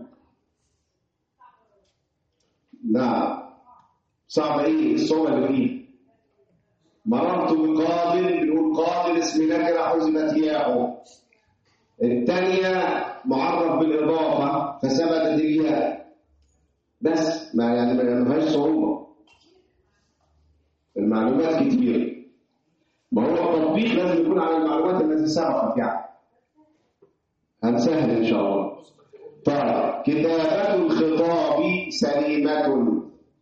نعم صعب ايه الصورة اللي فيه مررت بقاض بنقول قاض اسم نكرة حذفت ياؤه الثانية معرف بالإضافة فثبتت الياء بس ما يعني ما فيهاش صعوبة المعلومات كتير ما هو التطبيق لازم يكون على المعلومات التي سبقت يعني هنسهل إن شاء الله طيب كتابة الخطاب سليمة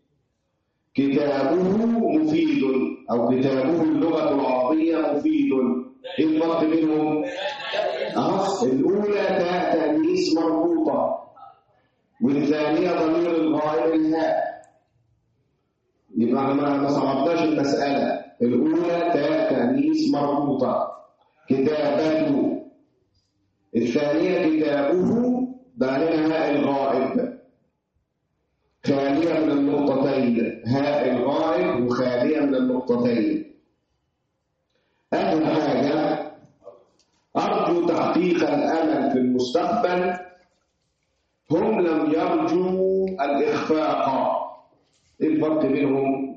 كتابه مفيد أو كتابه اللغة العربية مفيد إيه الفرق بينهم؟ أهو الأولى تاء تأنيث مربوطة والثانية ضمير الغائب الهاء يبقى احنا ما ما صعبناش المسألة الأولى تاء تأنيث مربوطة كتابته الثانية كتابه بعدها هاء الغائب خالية من النقطتين هاء الغائب وخالية من النقطتين آخر حاجة أرجو تحقيق الأمل في المستقبل هم لم يرجوا الإخفاق إيه الفرق بينهم؟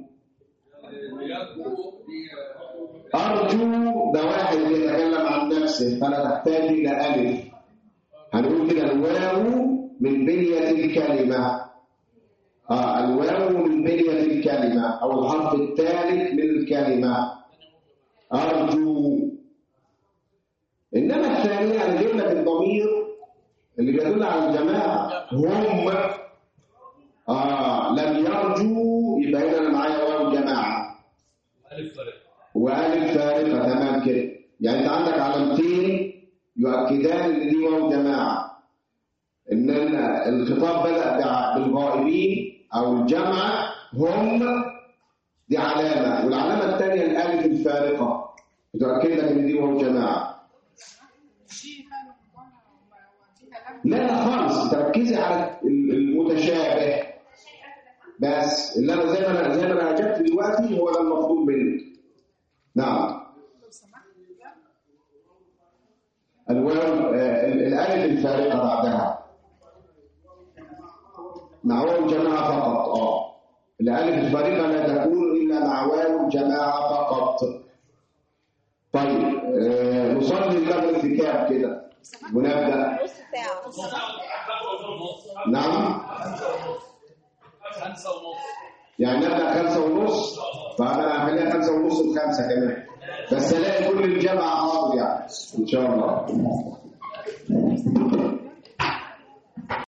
أرجو ده واحد يتكلم عن نفسه فلا تحتاج إلى ألف هنقول كده الواو من بنية الكلمة آه الواو من بنية الكلمة أو الحرف الثالث من الكلمة أرجو إنما الثانية أنا جايب لك الضمير اللي بيدل على الجماعة هم آه لم يرجوا يبقى هنا أنا معايا واو جماعة ألف فرق وألف فارقة تمام كده يعني أنت عندك علامتين يؤكدان إن دي واو جماعة إن الخطاب بدأ بع- بالغائبين أو الجمع هم دي علامة والعلامة الثانية الألف الفارقة بتؤكد لك إن دي واو جماعة لا لا خالص تركزي على المتشابه بس اللي انا زي ما انا زي ما انا اجبت دلوقتي هو ده المطلوب منك نعم الواو آه، ال- الالف الفارقه بعدها مع واو جماعه فقط اه الالف الفارقه لا تكون الا مع واو جماعه فقط طيب آه، نصلي المغرب في كام كده ونبدا نص ساعة نعم خمسة ونص يعني نبدا خمسة ونص فانا هخليها خمسة ونص لخمسة كمان بس الاقي كل الجامعة حاضر يعني ان شاء الله